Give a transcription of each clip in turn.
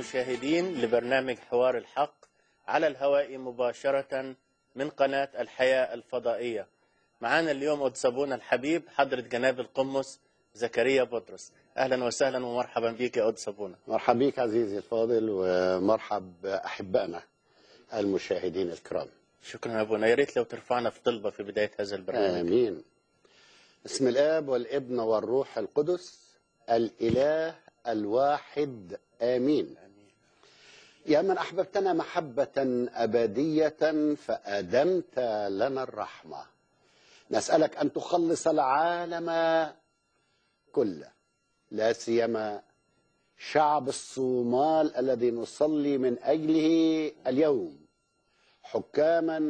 المشاهدين لبرنامج حوار الحق على الهواء مباشرة من قناة الحياة الفضائية معانا اليوم أدسبونا الحبيب حضرة جناب القمص زكريا بطرس أهلا وسهلا ومرحبا بك يا أدسبونا مرحبا بك عزيزي الفاضل ومرحب أحبائنا المشاهدين الكرام شكرا يا أبونا يا ريت لو ترفعنا في طلبة في بداية هذا البرنامج آمين بسم الآب والابن والروح القدس الإله الواحد آمين يا من أحببتنا محبة أبدية فأدمت لنا الرحمة نسألك أن تخلص العالم كله لا سيما شعب الصومال الذي نصلي من أجله اليوم حكاما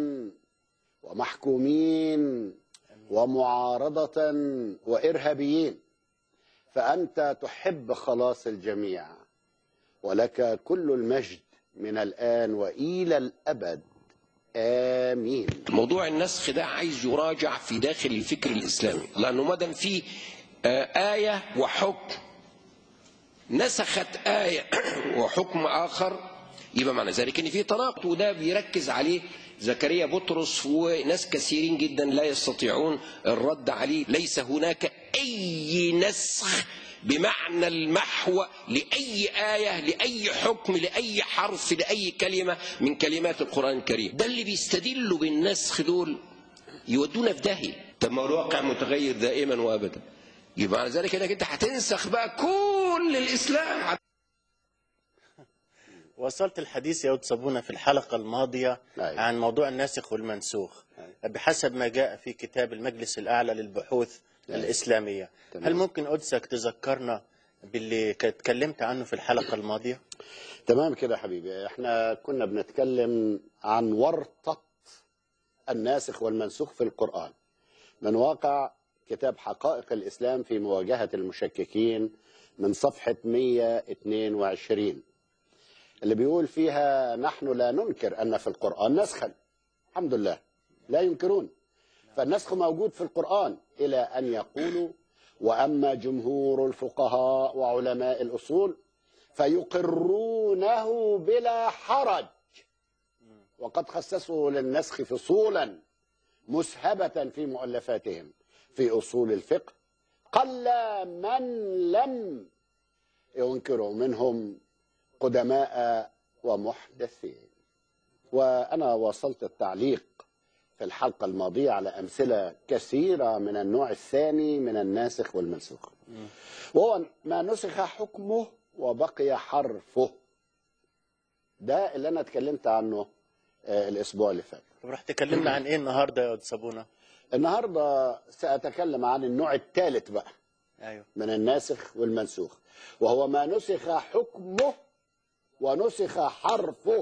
ومحكومين ومعارضة وإرهابيين فأنت تحب خلاص الجميع ولك كل المجد من الآن وإلى الأبد آمين موضوع النسخ ده عايز يراجع في داخل الفكر الإسلامي لأنه ما دام في آه، آية وحكم نسخت آية وحكم آخر يبقى معنى ذلك ان في تناقض وده بيركز عليه زكريا بطرس وناس كثيرين جدا لا يستطيعون الرد عليه ليس هناك اي نسخ بمعنى المحو لاي ايه لاي حكم لاي حرف لاي كلمه من كلمات القران الكريم ده اللي بيستدلوا بالنسخ دول يودونا في داهيه طب ما هو الواقع متغير دائما وابدا يبقى معنى ذلك انك انت هتنسخ بقى كل الاسلام وصلت الحديث يا أدسبونا في الحلقة الماضية أيوة. عن موضوع الناسخ والمنسوخ بحسب ما جاء في كتاب المجلس الأعلى للبحوث أيوة. الإسلامية تمام. هل ممكن أدسك تذكرنا باللي كنت اتكلمت عنه في الحلقة الماضية تمام كده يا حبيبي احنا كنا بنتكلم عن ورطة الناسخ والمنسوخ في القرآن من واقع كتاب حقائق الإسلام في مواجهة المشككين من صفحة 122 اللي بيقول فيها نحن لا ننكر أن في القرآن نسخا الحمد لله لا ينكرون فالنسخ موجود في القرآن إلى أن يقولوا وأما جمهور الفقهاء وعلماء الأصول فيقرونه بلا حرج وقد خصصوا للنسخ فصولا مسهبة في مؤلفاتهم في أصول الفقه قل من لم ينكروا منهم قدماء ومحدثين وأنا وصلت التعليق في الحلقة الماضية على أمثلة كثيرة من النوع الثاني من الناسخ والمنسوخ وهو ما نسخ حكمه وبقي حرفه ده اللي أنا اتكلمت عنه آه، الأسبوع اللي فات طب رح تكلمنا عن إيه النهاردة يا أدسبونا النهاردة سأتكلم عن النوع الثالث بقى أيوه من الناسخ والمنسوخ وهو ما نسخ حكمه ونسخ حرفه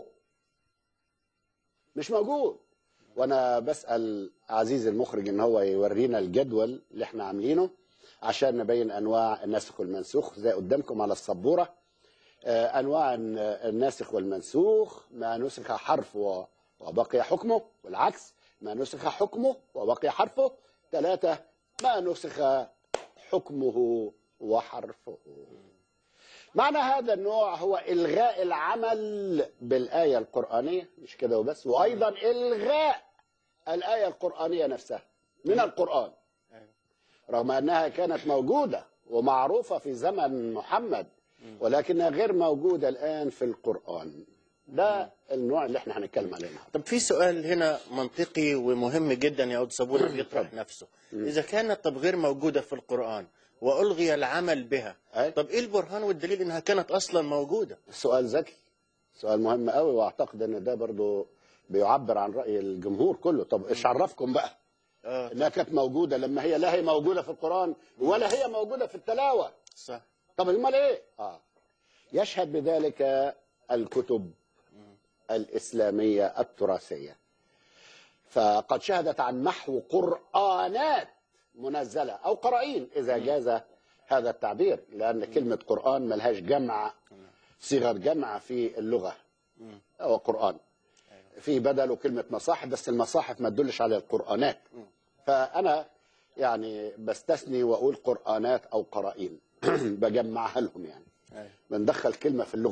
مش موجود وانا بسال عزيزي المخرج ان هو يورينا الجدول اللي احنا عاملينه عشان نبين انواع الناسخ والمنسوخ زي قدامكم على السبوره آه، انواع الن- الناسخ والمنسوخ ما نسخ حرفه وبقي حكمه والعكس ما نسخ حكمه وبقي حرفه ثلاثه ما نسخ حكمه وحرفه معنى هذا النوع هو إلغاء العمل بالآية القرآنية مش كده وبس وأيضا إلغاء الآية القرآنية نفسها من القرآن أيوه. رغم أنها كانت موجودة ومعروفة في زمن محمد ولكنها غير موجودة الآن في القرآن ده النوع اللي احنا هنتكلم عليه النهارده طب في سؤال هنا منطقي ومهم جدا يا أدسبونا بيطرح نفسه إذا كانت طب غير موجودة في القرآن وألغي العمل بها أي. طب إيه البرهان والدليل إنها كانت أصلا موجودة سؤال ذكي سؤال مهم قوي واعتقد ان ده برضو بيعبر عن راي الجمهور كله طب ايش عرفكم بقى آه انها كانت موجوده لما هي لا هي موجوده في القران ولا هي موجوده في التلاوه صح طب امال ايه اه يشهد بذلك الكتب الاسلاميه التراثيه فقد شهدت عن محو قرانات منزله او قرائين اذا جاز هذا التعبير لان كلمه قران ملهاش جمع صيغه جمع في اللغه هو قران في بدله كلمه مصاحف بس المصاحف ما تدلش على القرانات فانا يعني بستثني واقول قرانات او قرائين بجمعها لهم يعني أيوه. بندخل كلمه في اللغه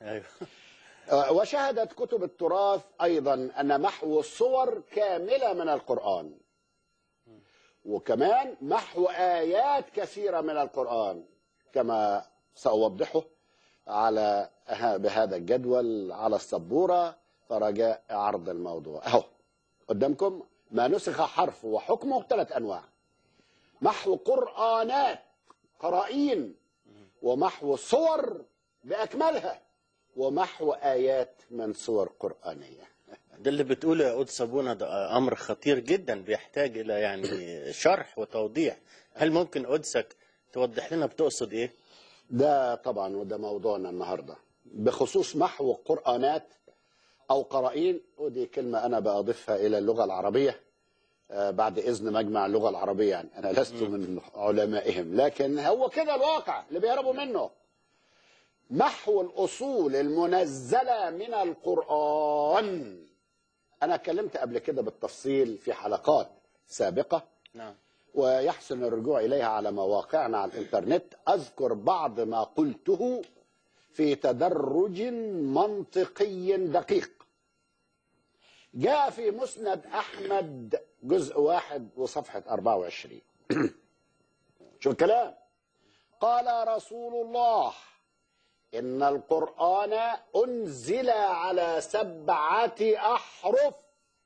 ايوه وشهدت كتب التراث أيضا أن محو الصور كاملة من القرآن وكمان محو آيات كثيرة من القرآن كما سأوضحه على بهذا الجدول على السبورة فرجاء عرض الموضوع أهو قدامكم ما نسخ حرف وحكمه ثلاث أنواع محو قرآنات قرائين ومحو صور بأكملها ومحو آيات من صور قرآنية ده اللي بتقوله يا قدس ابونا ده امر خطير جدا بيحتاج الى يعني شرح وتوضيح هل ممكن قدسك توضح لنا بتقصد ايه ده طبعا وده موضوعنا النهاردة بخصوص محو قرآنات أو قرائين ودي كلمة أنا بأضيفها إلى اللغة العربية آه، بعد إذن مجمع اللغة العربية يعني أنا لست من علمائهم لكن هو كده الواقع اللي بيهربوا منه محو الأصول المنزلة من القرآن أنا اتكلمت قبل كده بالتفصيل في حلقات سابقة نعم ويحسن الرجوع إليها على مواقعنا على الإنترنت أذكر بعض ما قلته في تدرج منطقي دقيق جاء في مسند أحمد جزء واحد وصفحة 24 شوف الكلام قال رسول الله إن القرآن أنزل على سبعة أحرف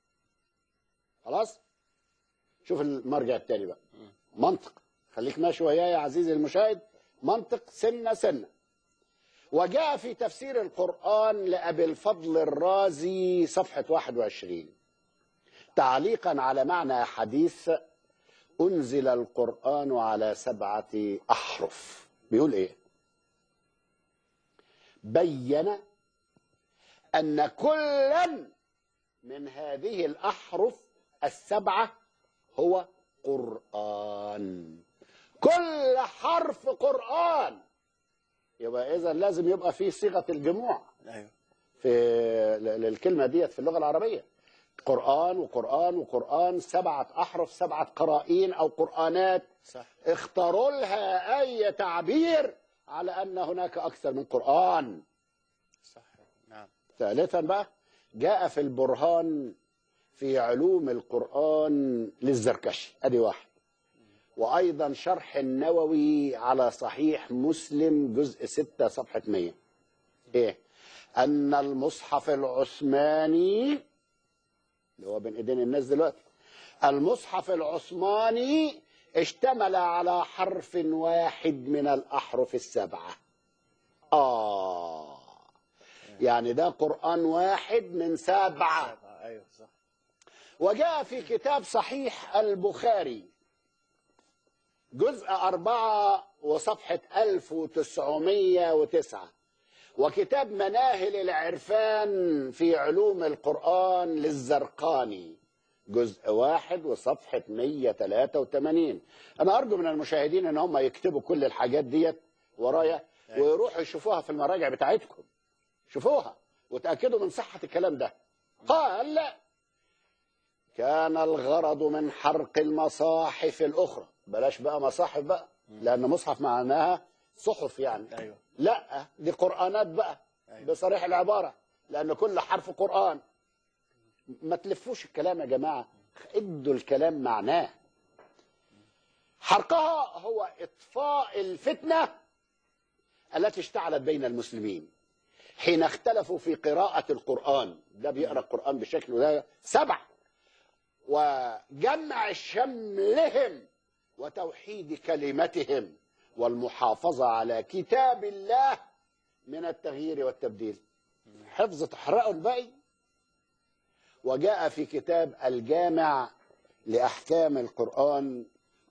خلاص شوف المرجع التاني بقى منطق خليك ماشي وياي يا عزيزي المشاهد منطق سنة سنة وجاء في تفسير القرآن لأبي الفضل الرازي صفحة 21 تعليقا على معنى حديث أنزل القرآن على سبعة أحرف بيقول إيه بين أن كلا من هذه الأحرف السبعة هو قرآن كل حرف قرآن يبقى إذا لازم يبقى فيه صيغة الجموع ايوه في ل- للكلمة ديت في اللغة العربية قرآن وقرآن وقرآن سبعة أحرف سبعة قرائين أو قرآنات صح اختاروا لها أي تعبير على أن هناك أكثر من قرآن صح نعم ثالثا بقى جاء في البرهان في علوم القرآن للزركشي ادي واحد وايضا شرح النووي على صحيح مسلم جزء 6 صفحة 100 ايه ان المصحف العثماني اللي هو بين ايدين الناس دلوقتي المصحف العثماني اشتمل على حرف واحد من الاحرف السبعه اه يعني ده قرآن واحد من سبعة سبعة ايوه صح وجاء في كتاب صحيح البخاري جزء أربعة وصفحة 1909 وكتاب مناهل العرفان في علوم القرآن للزرقاني جزء واحد وصفحة 183 أنا أرجو من المشاهدين أن هم يكتبوا كل الحاجات ديت ورايا ويروحوا يشوفوها في المراجع بتاعتكم شوفوها وتأكدوا من صحة الكلام ده قال لا كان الغرض من حرق المصاحف الأخرى بلاش بقى مصاحف بقى لأن مصحف معناها صحف يعني ايوه لا دي قرآنات بقى أيوة. بصريح العبارة لأن كل حرف قرآن ما تلفوش الكلام يا جماعة ادوا الكلام معناه حرقها هو إطفاء الفتنة التي اشتعلت بين المسلمين حين اختلفوا في قراءة القرآن ده بيقرأ القرآن بشكل وده سبع وجمع شملهم وتوحيد كلمتهم والمحافظة على كتاب الله من التغيير والتبديل حفظ تحرقوا الباقي وجاء في كتاب الجامع لأحكام القرآن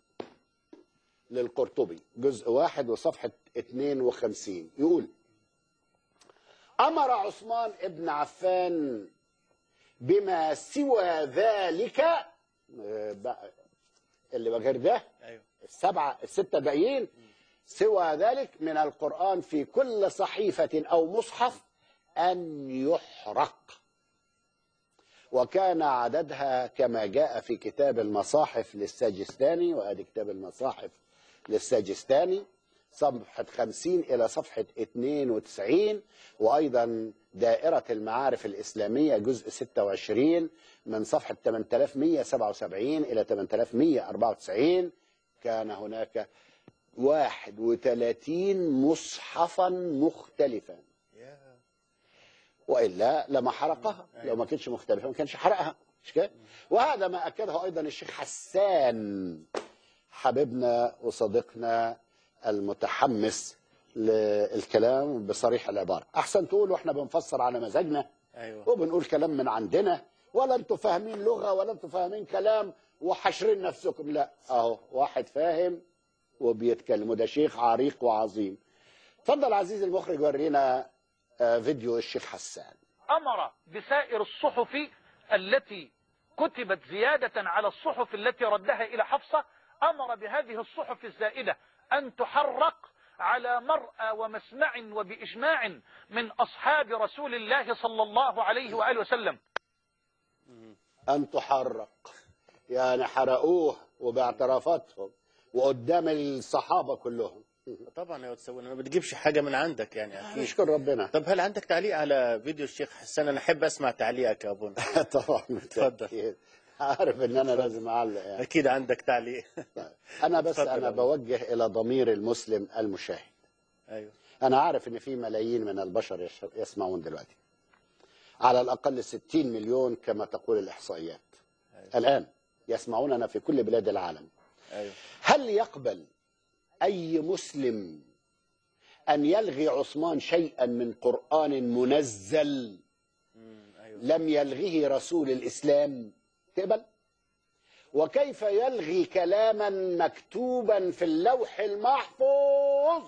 للقرطبي جزء واحد وصفحة 52 يقول أمر عثمان ابن عفان بما سوى ذلك آه، بقى اللي غير ده ايوه السبعة الستة باقيين سوى ذلك من القرآن في كل صحيفة أو مصحف أن يحرق وكان عددها كما جاء في كتاب المصاحف للساجستاني وادي كتاب المصاحف للساجستاني صفحة 50 إلى صفحة 92 وأيضا دائرة المعارف الإسلامية جزء 26 من صفحة 8177 إلى 8194 كان هناك 31 مصحفا مختلفا والا لما حرقها لو ما كانتش مختلفه ما كانش حرقها مش كده وهذا ما اكده ايضا الشيخ حسان حبيبنا وصديقنا المتحمس للكلام بصريح العباره احسن تقول واحنا بنفسر على مزاجنا ايوه وبنقول كلام من عندنا ولا انتوا فاهمين لغه ولا انتوا فاهمين كلام وحاشرين نفسكم لا اهو واحد فاهم وبيتكلم وده شيخ عريق وعظيم اتفضل عزيزي المخرج ورينا آه، فيديو الشيخ حسان أمر بسائر الصحف التي كتبت زيادة على الصحف التي ردها إلى حفصة أمر بهذه الصحف الزائدة أن تحرق على مرأى ومسمع وبإجماع من أصحاب رسول الله صلى الله عليه وآله وسلم أن تحرق يعني حرقوه وباعترافاتهم وقدام الصحابة كلهم طبعا يا استاذ ما بتجيبش حاجه من عندك يعني اكيد نشكر ربنا طب هل عندك تعليق على فيديو الشيخ حسان انا احب اسمع تعليقك يا ابونا طبعا اتفضل. بالتأكيد. عارف ان انا لازم اعلق يعني اكيد عندك تعليق انا بس اتفضل انا يا أبو. بوجه الى ضمير المسلم المشاهد ايوه انا عارف ان في ملايين من البشر يش- يسمعون دلوقتي على الاقل 60 مليون كما تقول الاحصائيات الان يسمعوننا في كل بلاد العالم ايوه هل يقبل اي مسلم ان يلغي عثمان شيئا من قران منزل مم، ايوه لم يلغه رسول الاسلام تقبل وكيف يلغي كلاما مكتوبا في اللوح المحفوظ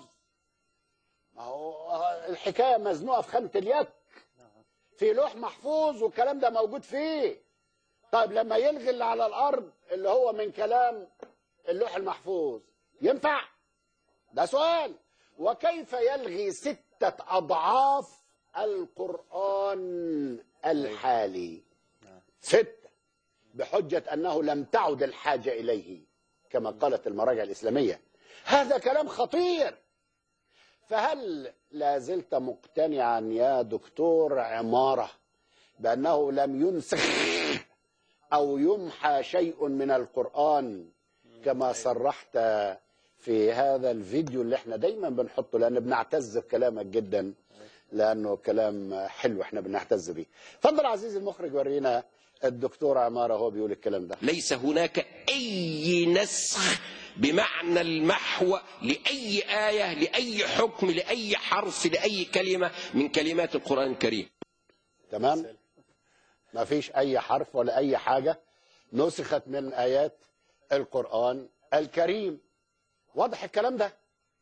ما هو الحكايه مزنوقه في خانه اليك في لوح محفوظ والكلام ده موجود فيه طيب لما يلغي اللي على الارض اللي هو من كلام اللوح المحفوظ ينفع ده سؤال وكيف يلغي ستة أضعاف القرآن الحالي ستة بحجة أنه لم تعد الحاجة إليه كما قالت المراجع الإسلامية هذا كلام خطير فهل لا زلت مقتنعا يا دكتور عمارة بأنه لم ينسخ أو يمحى شيء من القرآن كما صرحت في هذا الفيديو اللي احنا دايما بنحطه لأن بنعتز بكلامك جدا لأنه كلام حلو احنا بنعتز بيه اتفضل عزيزي المخرج ورينا الدكتور عمارة هو بيقول الكلام ده ليس هناك أي نسخ بمعنى المحو لأي آية لأي حكم لأي حرف لأي كلمة من كلمات القرآن الكريم تمام ما فيش اي حرف ولا اي حاجة نسخت من ايات القرآن الكريم واضح الكلام ده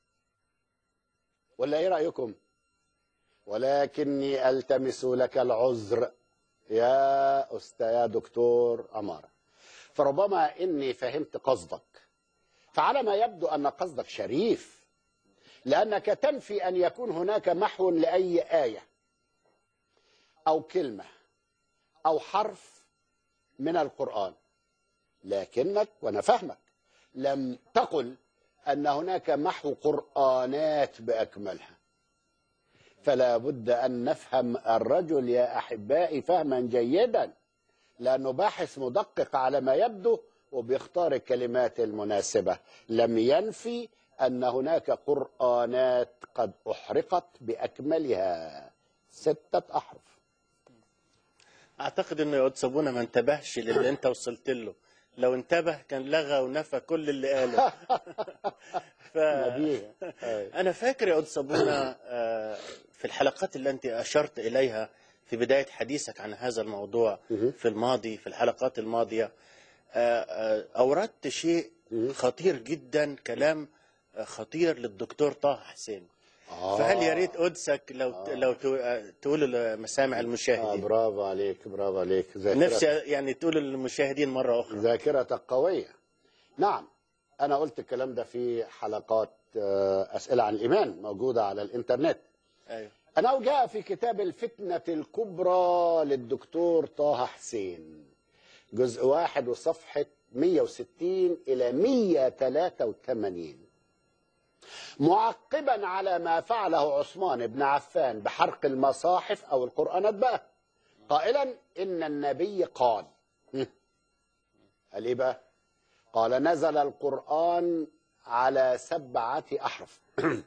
ولا ايه رأيكم ولكني التمس لك العذر يا أستاذ يا دكتور أمارة فربما إني فهمت قصدك فعلى ما يبدو أن قصدك شريف لأنك تنفي أن يكون هناك محو لأي آية أو كلمة أو حرف من القرآن لكنك وأنا فاهمك لم تقل أن هناك محو قرآنات بأكملها فلا بد أن نفهم الرجل يا أحبائي فهما جيدا لأنه باحث مدقق على ما يبدو وبيختار الكلمات المناسبة لم ينفي أن هناك قرآنات قد أحرقت بأكملها ستة أحرف اعتقد انه يقعد صابونه ما انتبهش للي انت وصلت له لو انتبه كان لغى ونفى كل اللي قاله ف... نبيه أيوة. انا فاكر يا قد صابونه آه، في الحلقات اللي انت اشرت اليها في بدايه حديثك عن هذا الموضوع مهم. في الماضي في الحلقات الماضيه آه، آه، اوردت شيء مهم. خطير جدا كلام آه، خطير للدكتور طه حسين آه. فهل يا ريت قدسك لو آه. لو تو- تقول لمسامع آه المشاهدين برافو عليك برافو عليك ذاكرة نفسي يعني تقول للمشاهدين مرة أخرى ذاكرتك قوية نعم أنا قلت الكلام ده في حلقات آه، أسئلة عن الإيمان موجودة على الإنترنت أيوه أنا جاء في كتاب الفتنة الكبرى للدكتور طه حسين جزء واحد وصفحة 160 إلى 183 معقبا على ما فعله عثمان بن عفان بحرق المصاحف او القرانات بقى قائلا ان النبي قال هم. قال ايه بقى قال نزل القران على سبعه احرف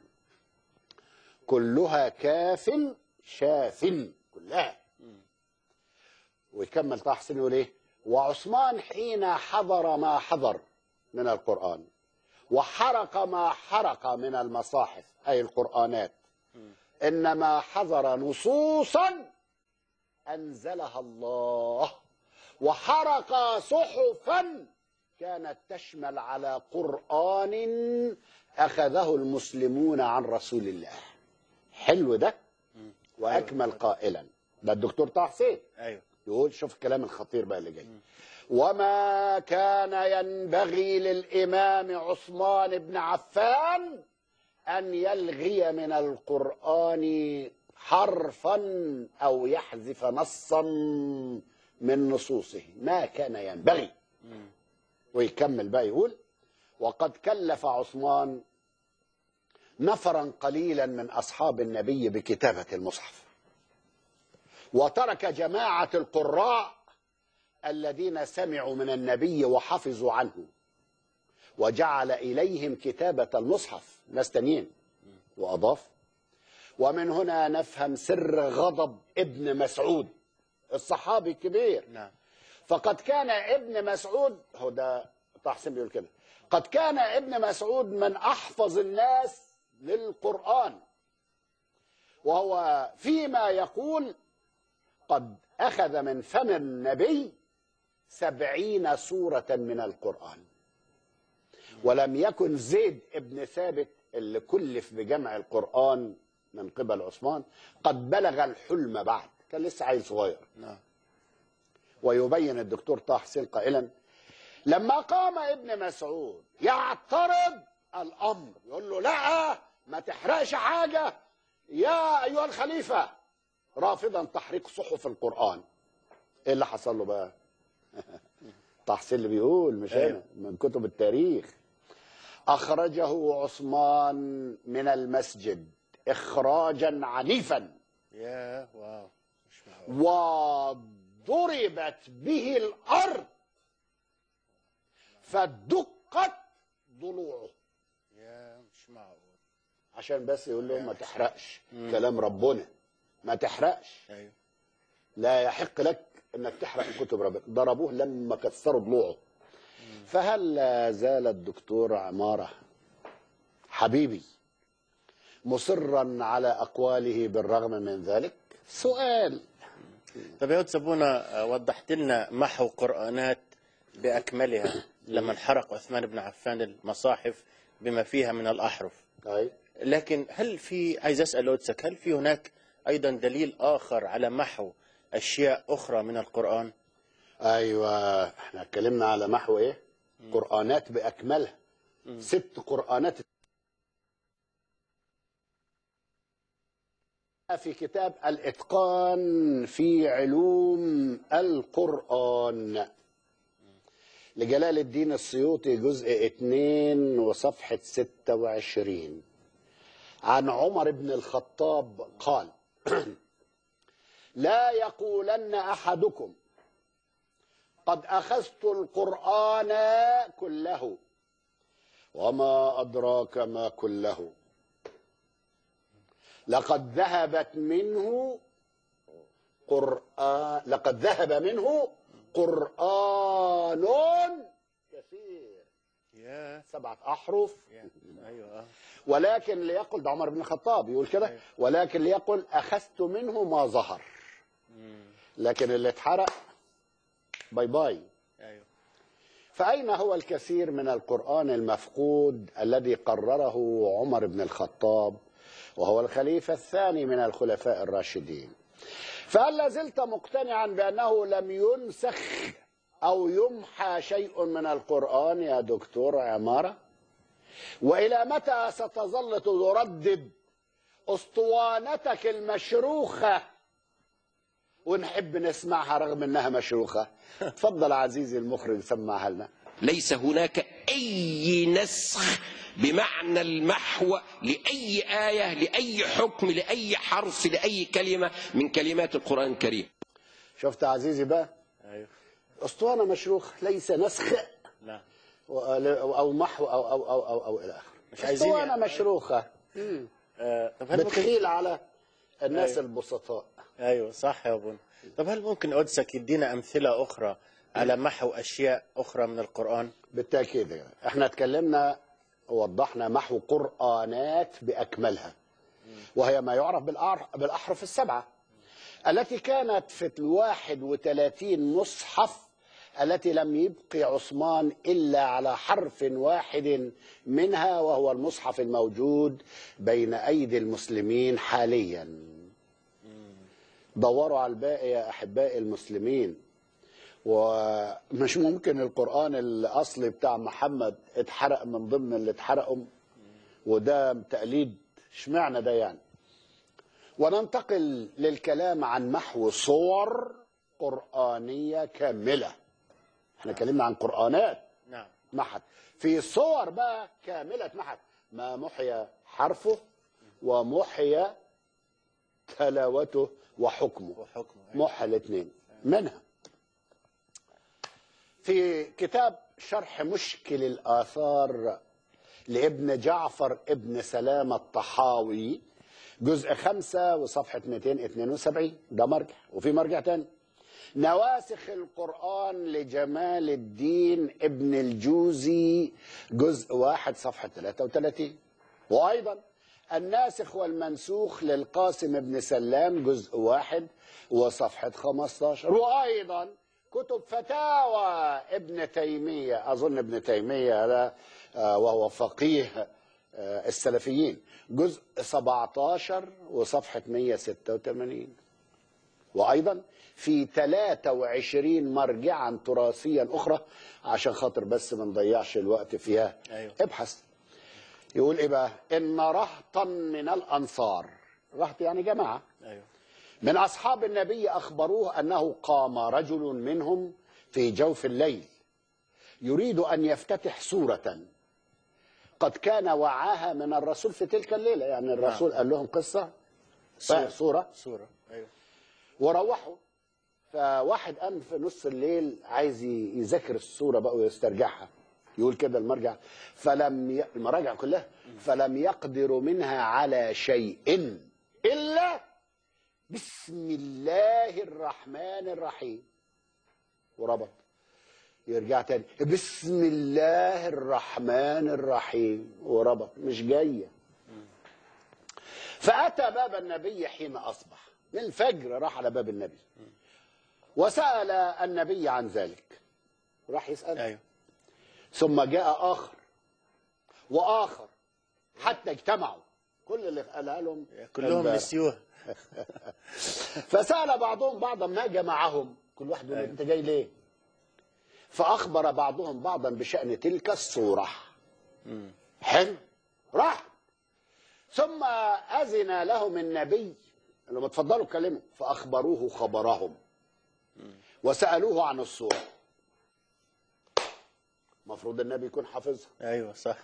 كلها كاف شاف كلها ويكمل طه حسين يقول ايه وعثمان حين حضر ما حضر من القرآن وحرق ما حرق من المصاحف أي القرآنات إنما حضر نصوصا أنزلها الله وحرق صحفا كانت تشمل على قرآن أخذه المسلمون عن رسول الله حلو ده وأكمل قائلا ده الدكتور طه حسين ايوه يقول شوف الكلام الخطير بقى اللي جاي وما كان ينبغي للإمام عثمان بن عفان أن يلغي من القرآن حرفا أو يحذف نصا من نصوصه ما كان ينبغي ويكمل بقى يقول وقد كلف عثمان نفرا قليلا من أصحاب النبي بكتابة المصحف وترك جماعة القراء الذين سمعوا من النبي وحفظوا عنه وجعل إليهم كتابة المصحف ناس تانيين وأضاف ومن هنا نفهم سر غضب ابن مسعود الصحابي الكبير نعم فقد كان ابن مسعود هو ده طه حسين بيقول كده قد كان ابن مسعود من احفظ الناس للقران وهو فيما يقول قد اخذ من فم النبي سبعين سوره من القران ولم يكن زيد ابن ثابت اللي كلف بجمع القران من قبل عثمان قد بلغ الحلم بعد كان لسه عيل صغير نعم ويبين الدكتور طه حسين قائلا لما قام ابن مسعود يعترض الامر يقول له لا ما تحرقش حاجه يا ايها الخليفه رافضا تحريق صحف القران ايه اللي حصل له بقى طه حسين اللي بيقول مش أيوه. انا من كتب التاريخ اخرجه عثمان من المسجد اخراجا عنيفا يا واو مش معقول وضربت به الارض فدقت ضلوعه يا مش معقول عشان بس يقول لهم ما تحرقش كلام ربنا ما تحرقش ايوه لا يحق لك انك تحرق كتب ربنا ضربوه لما كسروا ضلوعه فهل لا زال الدكتور عماره حبيبي مصرا على اقواله بالرغم من ذلك سؤال طب يا أستاذ سابونا آه، وضحت لنا محو قرآنات بأكملها لما انحرق عثمان بن عفان المصاحف بما فيها من الأحرف أي. لكن هل في عايز أسأل أوتسك هل في هناك أيضا دليل آخر على محو أشياء أخرى من القرآن ايوه احنا اتكلمنا على محو ايه قرانات باكملها ست قرانات في كتاب الاتقان في علوم القران لجلال الدين السيوطي جزء 2 وصفحه 26 عن عمر بن الخطاب قال لا يقولن احدكم قد اخذت القران كله وما ادراك ما كله لقد ذهبت منه قرآن لقد ذهب منه قرآن كثير يا سبعة أحرف يا أيوة آه. ولكن ليقل ده عمر بن الخطاب يقول كده أيوة. ولكن ليقل أخذت منه ما ظهر لكن اللي اتحرق باي باي أيوة فأين هو الكثير من القرآن المفقود الذي قرره عمر بن الخطاب وهو الخليفة الثاني من الخلفاء الراشدين فهل لازلت مقتنعا بأنه لم ينسخ أو يمحى شيء من القرآن يا دكتور عمارة وإلى متى ستظل تردد أسطوانتك المشروخة ونحب نسمعها رغم أنها مشروخة تفضل عزيزي المخرج سمعها لنا ليس هناك أي نسخ بمعنى المحو لأي آية لأي حكم لأي حرف لأي كلمة من كلمات القرآن الكريم شفت يا عزيزي بقى ايوه اسطوانه مشروخ ليس نسخ نعم و- او محو او او او او, أو الى اخره مش عايزين اسطوانه يعني- مشروخه آه طب هل ممكن بتخيل على الناس أيوة. البسطاء ايوه صح يا ابونا طب هل ممكن قدسك يدينا امثله اخرى على محو اشياء اخرى من القران بالتاكيد يعني. احنا اتكلمنا ووضحنا محو قرانات باكملها وهي ما يعرف بالأعر- بالاحرف السبعه التي كانت في الواحد وثلاثين مصحف التي لم يبقي عثمان إلا على حرف واحد منها وهو المصحف الموجود بين أيدي المسلمين حاليا دوروا على الباقي يا أحبائي المسلمين ومش ممكن القرآن الأصلي بتاع محمد اتحرق من ضمن اللي اتحرقوا وده تقليد اشمعنى ده يعني وننتقل للكلام عن محو صور قرآنية كاملة احنا اتكلمنا عن قرآنات نعم محت في صور بقى كاملة محت ما محي حرفه ومحي تلاوته وحكمه وحكمه أيوة. محى الاثنين منها في كتاب شرح مشكل الآثار لابن جعفر ابن سلام الطحاوي جزء خمسة وصفحة 272 ده مرجع وفي مرجع تاني نواسخ القرآن لجمال الدين ابن الجوزي جزء واحد صفحة 33 وأيضا الناسخ والمنسوخ للقاسم بن سلام جزء واحد وصفحة 15 وأيضا كتب فتاوى ابن تيمية أظن ابن تيمية ده آه، وهو فقيه آه، السلفيين جزء 17 وصفحة 186 وأيضا في 23 مرجعا تراثيا أخرى عشان خاطر بس ما نضيعش الوقت فيها أيوة. ابحث يقول إيه بقى إن رهطا من الأنصار رهط يعني جماعة ايوه من أصحاب النبي أخبروه أنه قام رجل منهم في جوف الليل يريد أن يفتتح سورة قد كان وعاها من الرسول في تلك الليلة يعني الرسول قال لهم قصة سورة. سورة سوره ايوه وروحوا فواحد قام في نص الليل عايز ي- يذاكر السوره بقى ويسترجعها يقول كده المرجع فلم ي... المراجع كلها فلم يقدروا منها على شيء الا بسم الله الرحمن الرحيم وربط يرجع تاني بسم الله الرحمن الرحيم وربط مش جايه فأتى باب النبي حين أصبح من الفجر راح على باب النبي وسأل النبي عن ذلك راح يسأل ايوه ثم جاء آخر وآخر حتى اجتمعوا كل اللي قالها لهم كلهم امبارح. نسيوها فسأل بعضهم بعضا ما جمعهم كل واحد يقول له انت جاي ليه فأخبر بعضهم بعضا بشأن تلك الصورة حلو راح ثم أذن لهم النبي قال لهم اتفضلوا اتكلموا فأخبروه خبرهم وسألوه عن الصورة المفروض النبي يكون حافظها ايوه صح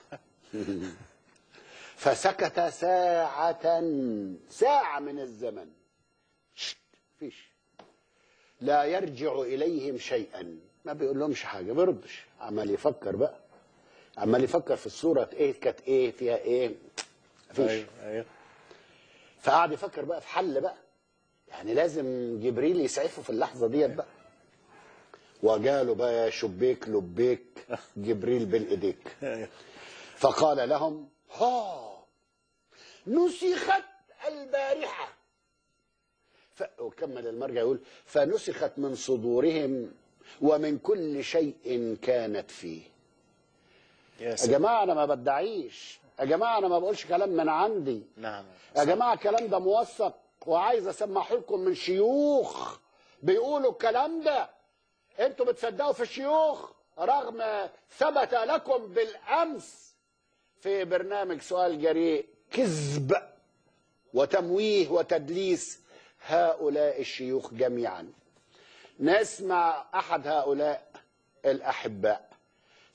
فسكت ساعة ساعة من الزمن شت، فيش لا يرجع إليهم شيئا ما بيقول لهمش حاجة ما بيردش عمال يفكر بقى عمال يفكر في الصورة ايه كانت ايه فيها ايه مفيش ايوه ايوه فقعد يفكر بقى في حل بقى يعني لازم جبريل يسعفه في اللحظة ديت بقى وجاله بقى يا شبيك لبيك جبريل بالايديك ايوه فقال لهم ها نسخت البارحة ف... وكمل المرجع يقول فنسخت من صدورهم ومن كل شيء كانت فيه يا يا سلام جماعة أنا ما بدعيش يا جماعة أنا ما بقولش كلام من عندي نعم يا جماعة الكلام ده موثق وعايز أسمعه لكم من شيوخ بيقولوا الكلام ده انتوا بتصدقوا في الشيوخ رغم ثبت لكم بالأمس في برنامج سؤال جريء كذب وتمويه وتدليس هؤلاء الشيوخ جميعا نسمع أحد هؤلاء الأحباء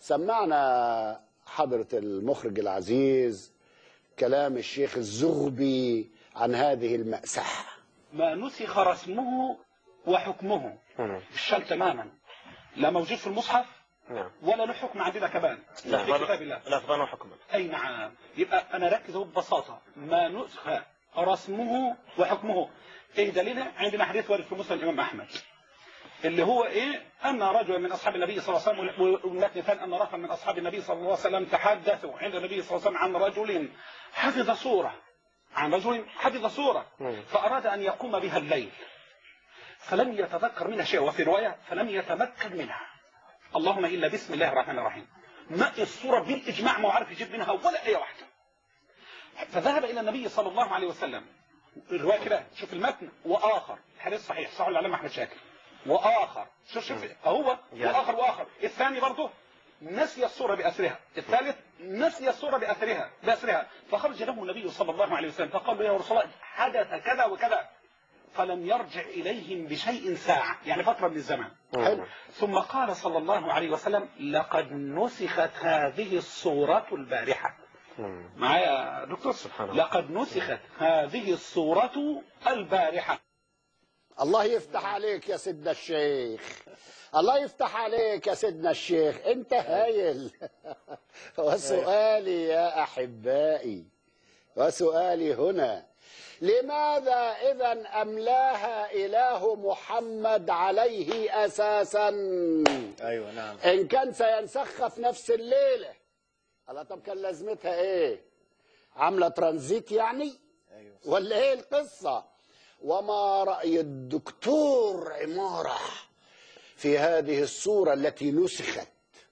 سمعنا حضرة المخرج العزيز كلام الشيخ الزغبي عن هذه المأساة ما نسخ رسمه وحكمه نعم. الشال تماما لا موجود في المصحف نعم ولا له حكم عندنا كمان في كتاب الله لفظا وحكما اي نعم يبقى انا ركز أهو ببساطه ما نسخ رسمه وحكمه ايه دليلها عندنا حديث وارد في مسلم الامام احمد اللي هو ايه ان رجلا من اصحاب النبي صلى الله عليه وسلم والمتن الثاني ان رجلا من اصحاب النبي صلى الله عليه وسلم تحدثوا عند النبي صلى الله عليه وسلم عن رجل حفظ سوره عن رجل حفظ سوره مم. فاراد ان يقوم بها الليل فلم يتذكر منها شيء وفي روايه فلم يتمكن منها اللهم الا بسم الله الرحمن الرحيم ما الصوره بالاجماع ما عارف يجيب منها ولا ايه واحده فذهب الى النبي صلى الله عليه وسلم الروايه كده شوف المتن واخر الحديث صحيح صح العلامه احمد شاكر واخر شوف شوف هو يعني. واخر واخر الثاني برضه نسي الصوره باثرها الثالث نسي الصوره باثرها باثرها فخرج له النبي صلى الله عليه وسلم فقال له يا رسول الله حدث كذا وكذا فلم يرجع اليهم بشيء ساعه يعني فتره من الزمان حلو. ثم قال صلى الله عليه وسلم لقد نسخت هذه الصورة البارحة مم. معايا يا دكتور سبحان الله. لقد نسخت هذه الصورة البارحة الله يفتح عليك يا سيدنا الشيخ الله يفتح عليك يا سيدنا الشيخ انت هايل وسؤالي يا احبائي وسؤالي هنا لماذا اذا املاها اله محمد عليه اساسا ايوه نعم ان كان سينسخها في نفس الليله الله طب كان لازمتها ايه عامله ترانزيت يعني ايوه ولا ايه القصة وما رأي الدكتور عمارة في هذه الصورة التي نسخت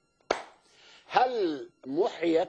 هل محيت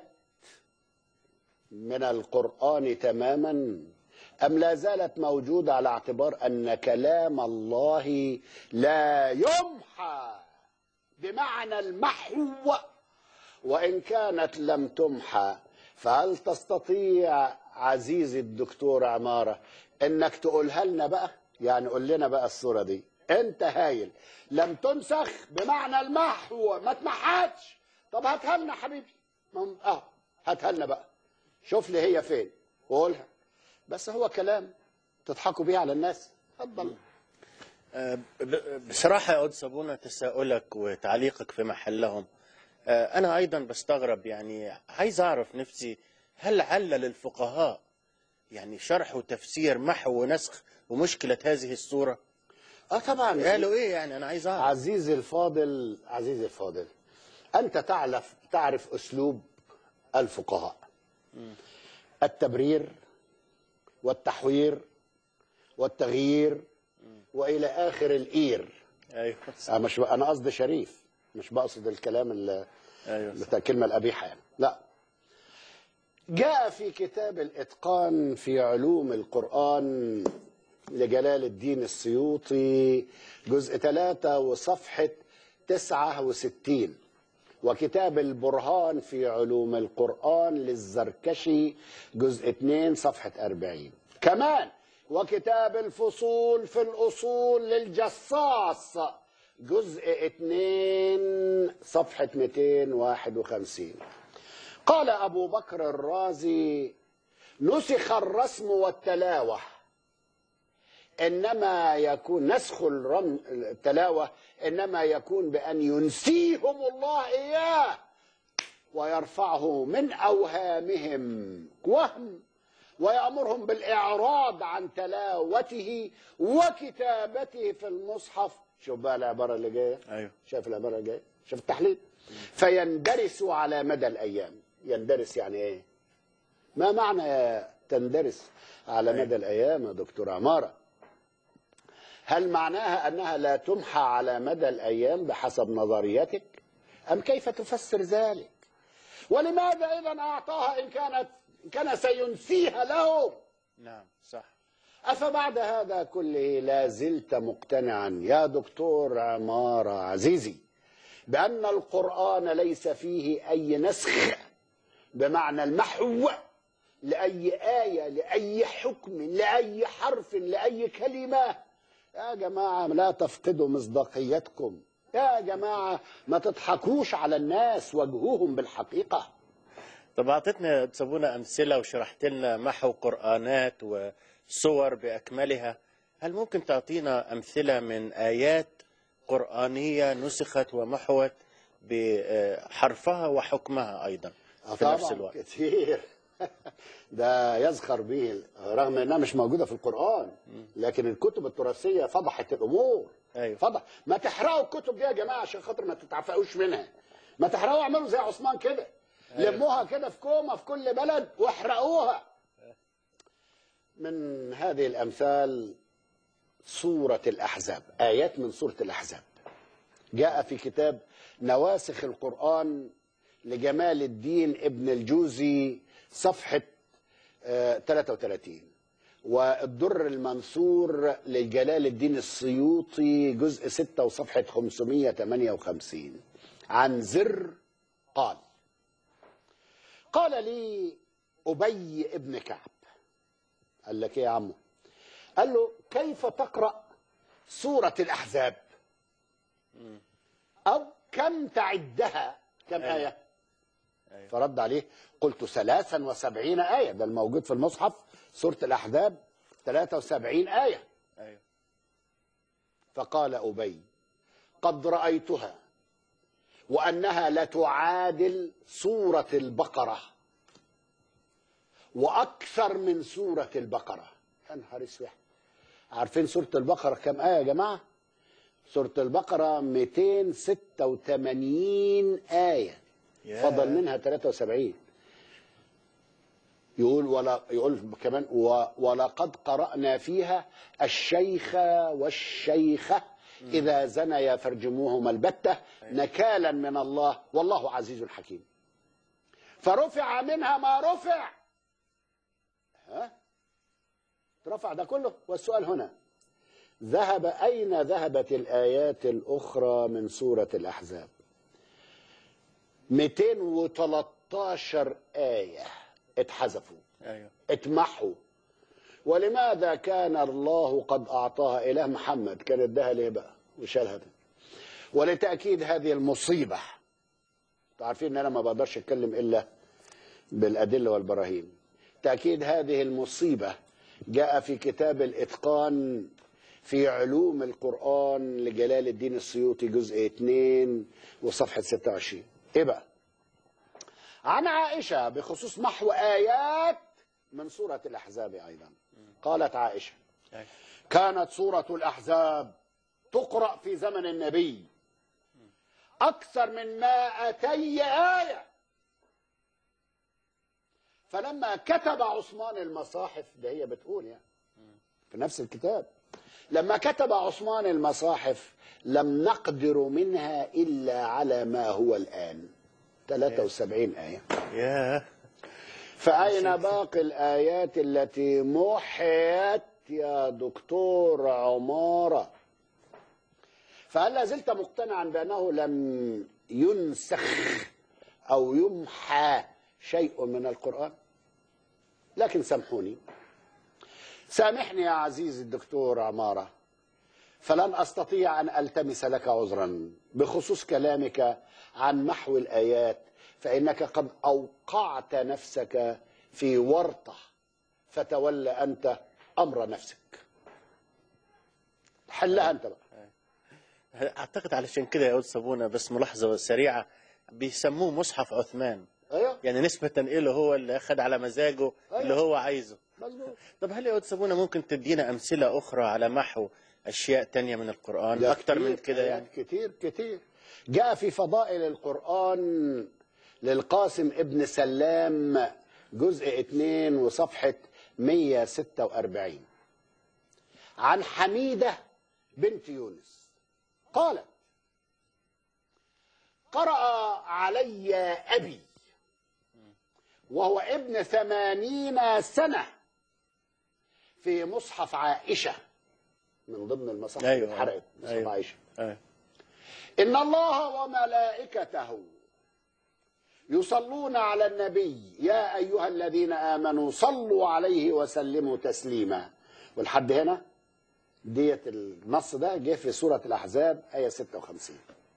من القرآن تماما أم لا زالت موجودة على اعتبار أن كلام الله لا يمحى بمعنى المحو وإن كانت لم تمحى فهل تستطيع عزيزي الدكتور عمارة إنك تقولها لنا بقى يعني قول لنا بقى الصورة دي أنت هايل لم تنسخ بمعنى المحو ما تمحتش طب هاتها لنا حبيبي مم- اه هاتها لنا بقى شوف لي هي فين وقولها بس هو كلام تضحكوا بيه على الناس اتفضل آه، ب- بصراحة يا أود صابونة تساؤلك وتعليقك في محلهم آه، أنا أيضا بستغرب يعني عايز أعرف نفسي هل علل الفقهاء يعني شرح وتفسير محو ونسخ ومشكلة هذه الصورة اه طبعا قالوا إيه يعني أنا عايز أعرف عزيزي الفاضل عزيزي الفاضل أنت تعرف تعرف أسلوب الفقهاء التبرير والتحوير والتغيير وإلى آخر الإير أيوه أنا مش أنا قصدي شريف مش بقصد الكلام اللي أيوه بتاع الكلمة القبيحة يعني لا جاء في كتاب الإتقان في علوم القرآن لجلال الدين السيوطي جزء ثلاثة وصفحة تسعة وستين وكتاب البرهان في علوم القرآن للزركشي جزء اثنين صفحة أربعين كمان وكتاب الفصول في الأصول للجصاص جزء اثنين صفحة 251 قال أبو بكر الرازي نسخ الرسم والتلاوة إنما يكون نسخ الرم التلاوة إنما يكون بأن ينسيهم الله إياه ويرفعه من أوهامهم وهم ويأمرهم بالإعراض عن تلاوته وكتابته في المصحف شوف بقى العبارة اللي جاية أيوه شايف العبارة الجاية شوف التحليل فيندرس على مدى الأيام يندرس يعني إيه ما معنى تندرس على مدى الأيام يا دكتور عمارة هل معناها أنها لا تمحى على مدى الأيام بحسب نظريتك أم كيف تفسر ذلك ولماذا إذا أعطاها إن كانت إن كان سينسيها لهم نعم صح أفبعد هذا كله لا زلت مقتنعا يا دكتور عمارة عزيزي بأن القرآن ليس فيه أي نسخ بمعنى المحو لأي آية لأي حكم لأي حرف لأي كلمة يا جماعة لا تفقدوا مصداقيتكم يا جماعة ما تضحكوش على الناس واجهوهم بالحقيقة طب اعطيتنا تسابونا امثله وشرحت لنا محو قرانات وصور باكملها هل ممكن تعطينا امثله من ايات قرانيه نسخت ومحوت بحرفها وحكمها ايضا آه في نفس طبعاً الوقت كتير ده يزخر به رغم انها مش موجوده في القران لكن الكتب التراثيه فضحت الامور أيوة. فضح ما تحرقوا الكتب دي يا جماعه عشان خاطر ما تتعفقوش منها ما تحرقوا اعملوا زي عثمان كده أيوة. لموها كده في كومه في كل بلد واحرقوها من هذه الامثال سوره الاحزاب ايات من سوره الاحزاب جاء في كتاب نواسخ القرآن لجمال الدين ابن الجوزي صفحة آه، 33 والدر المنثور لجلال الدين السيوطي جزء 6 وصفحة 558 عن زر قال قال لي أبي ابن كعب قال لك ايه يا عمو قال له كيف تقرأ سورة الأحزاب أو كم تعدها كم أيوة. آية أيوة. فرد عليه قلت ثلاثا وسبعين آية ده الموجود في المصحف سورة الأحزاب ثلاثة وسبعين آية ايوه فقال أبي قد رأيتها وأنها لتعادل سورة البقرة وأكثر من سورة البقرة يا نهار اسود عارفين سورة البقرة كم آية يا جماعة؟ سورة البقرة 286 آية يا. فضل منها 73 يقول ولا يقول كمان و- ولقد قرأنا فيها الشيخ والشيخة إذا زنيا فارجموهما البتة نكالا من الله والله عزيز حكيم فرفع منها ما رفع ها رفع ده كله والسؤال هنا ذهب أين ذهبت الآيات الأخرى من سورة الأحزاب 213 آية اتحذفوا ايوه اتمحوا ولماذا كان الله قد أعطاها إله محمد كان اداها ليه بقى وشالها ده ولتأكيد هذه المصيبة انتوا عارفين ان انا ما بقدرش اتكلم الا بالادله والبراهين تاكيد هذه المصيبه جاء في كتاب الاتقان في علوم القران لجلال الدين السيوطي جزء 2 وصفحه 26 ايه بقى عن عائشه بخصوص محو ايات من سوره الاحزاب ايضا قالت عائشه أيوة. كانت سوره الاحزاب تقرا في زمن النبي أكثر من مائتي آية فلما كتب عثمان المصاحف ده هي بتقول يعني في نفس الكتاب لما كتب عثمان المصاحف لم نقدر منها إلا على ما هو الآن 73 آية يا فأين باقي الآيات التي محيت يا دكتور عمارة فهل لا زلت مقتنعا بأنه لم ينسخ أو يمحى شيء من القرآن لكن سامحوني سامحني يا عزيزي الدكتور عمارة فلن أستطيع أن ألتمس لك عذرا بخصوص كلامك عن محو الآيات فإنك قد أوقعت نفسك في ورطة فتولى أنت أمر نفسك حلها أنت بقى اعتقد علشان كده يا أستاذ صابونه بس ملاحظه سريعه بيسموه مصحف عثمان أيوه يعني نسبة إليه هو اللي أخذ على مزاجه اللي هو عايزه مظبوط طب هل يا أستاذ صابونه ممكن تدينا أمثلة أخرى على محو أشياء تانية من القرآن ده أكتر من كتير، كده آيات يعني كتير كتير جاء في فضائل القرآن للقاسم ابن سلام جزء 2 وصفحة 146 عن حميدة بنت يونس قالت قرأ علي أبي وهو ابن ثمانين سنة في مصحف عائشة من ضمن المصاحف أيوة، اللي اتحرقت مصحف أيوة. عائشة أيوة. إن الله وملائكته يصلون على النبي يا أيها الذين آمنوا صلوا عليه وسلموا تسليما والحد هنا ديت النص ده جه في سورة الأحزاب آية 56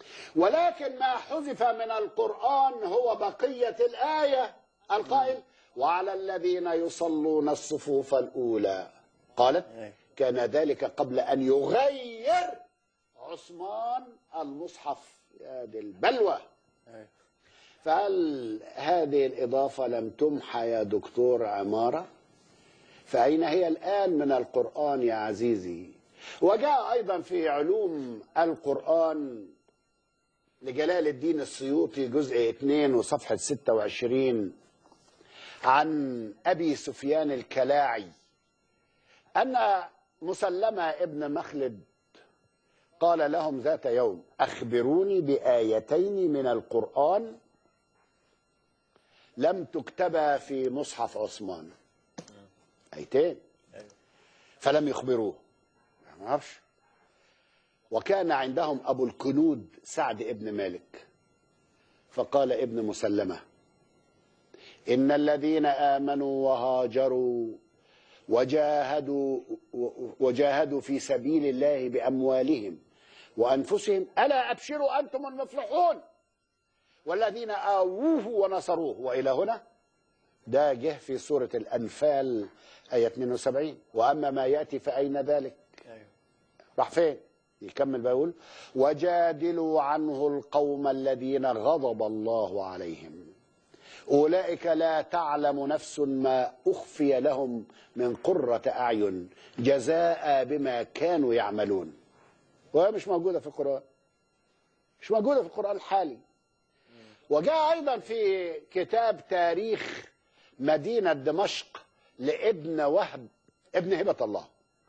ولكن ما حذف من القرآن هو بقية الآية القائل وعلى الذين يصلون الصفوف الأولى قالت أي. كان ذلك قبل أن يغير عثمان المصحف يا دي البلوى أي. فهل هذه الإضافة لم تمحى يا دكتور عمارة فأين هي الآن من القرآن يا عزيزي وجاء أيضا في علوم القرآن لجلال الدين السيوطي جزء 2 وصفحة 26 عن أبي سفيان الكلاعي أن مسلمة ابن مخلد قال لهم ذات يوم أخبروني بآيتين من القرآن لم تكتبا في مصحف عثمان آيتين فلم يخبروه ما اعرفش وكان عندهم أبو الكنود سعد ابن مالك فقال ابن مسلمة إن الذين آمنوا وهاجروا وجاهدوا وجاهدوا في سبيل الله بأموالهم وأنفسهم ألا أبشروا أنتم المفلحون والذين آووه ونصروه وإلى هنا ده جه في سورة الأنفال آية 72 وأما ما يأتي فأين ذلك أيوه. راح فين يكمل بيقول وجادلوا عنه القوم الذين غضب الله عليهم أولئك لا تعلم نفس ما أخفي لهم من قرة أعين جزاء بما كانوا يعملون وهي مش موجودة في القرآن مش موجودة في القرآن الحالي وجاء أيضا في كتاب تاريخ مدينة دمشق لابن وهب ابن هبة الله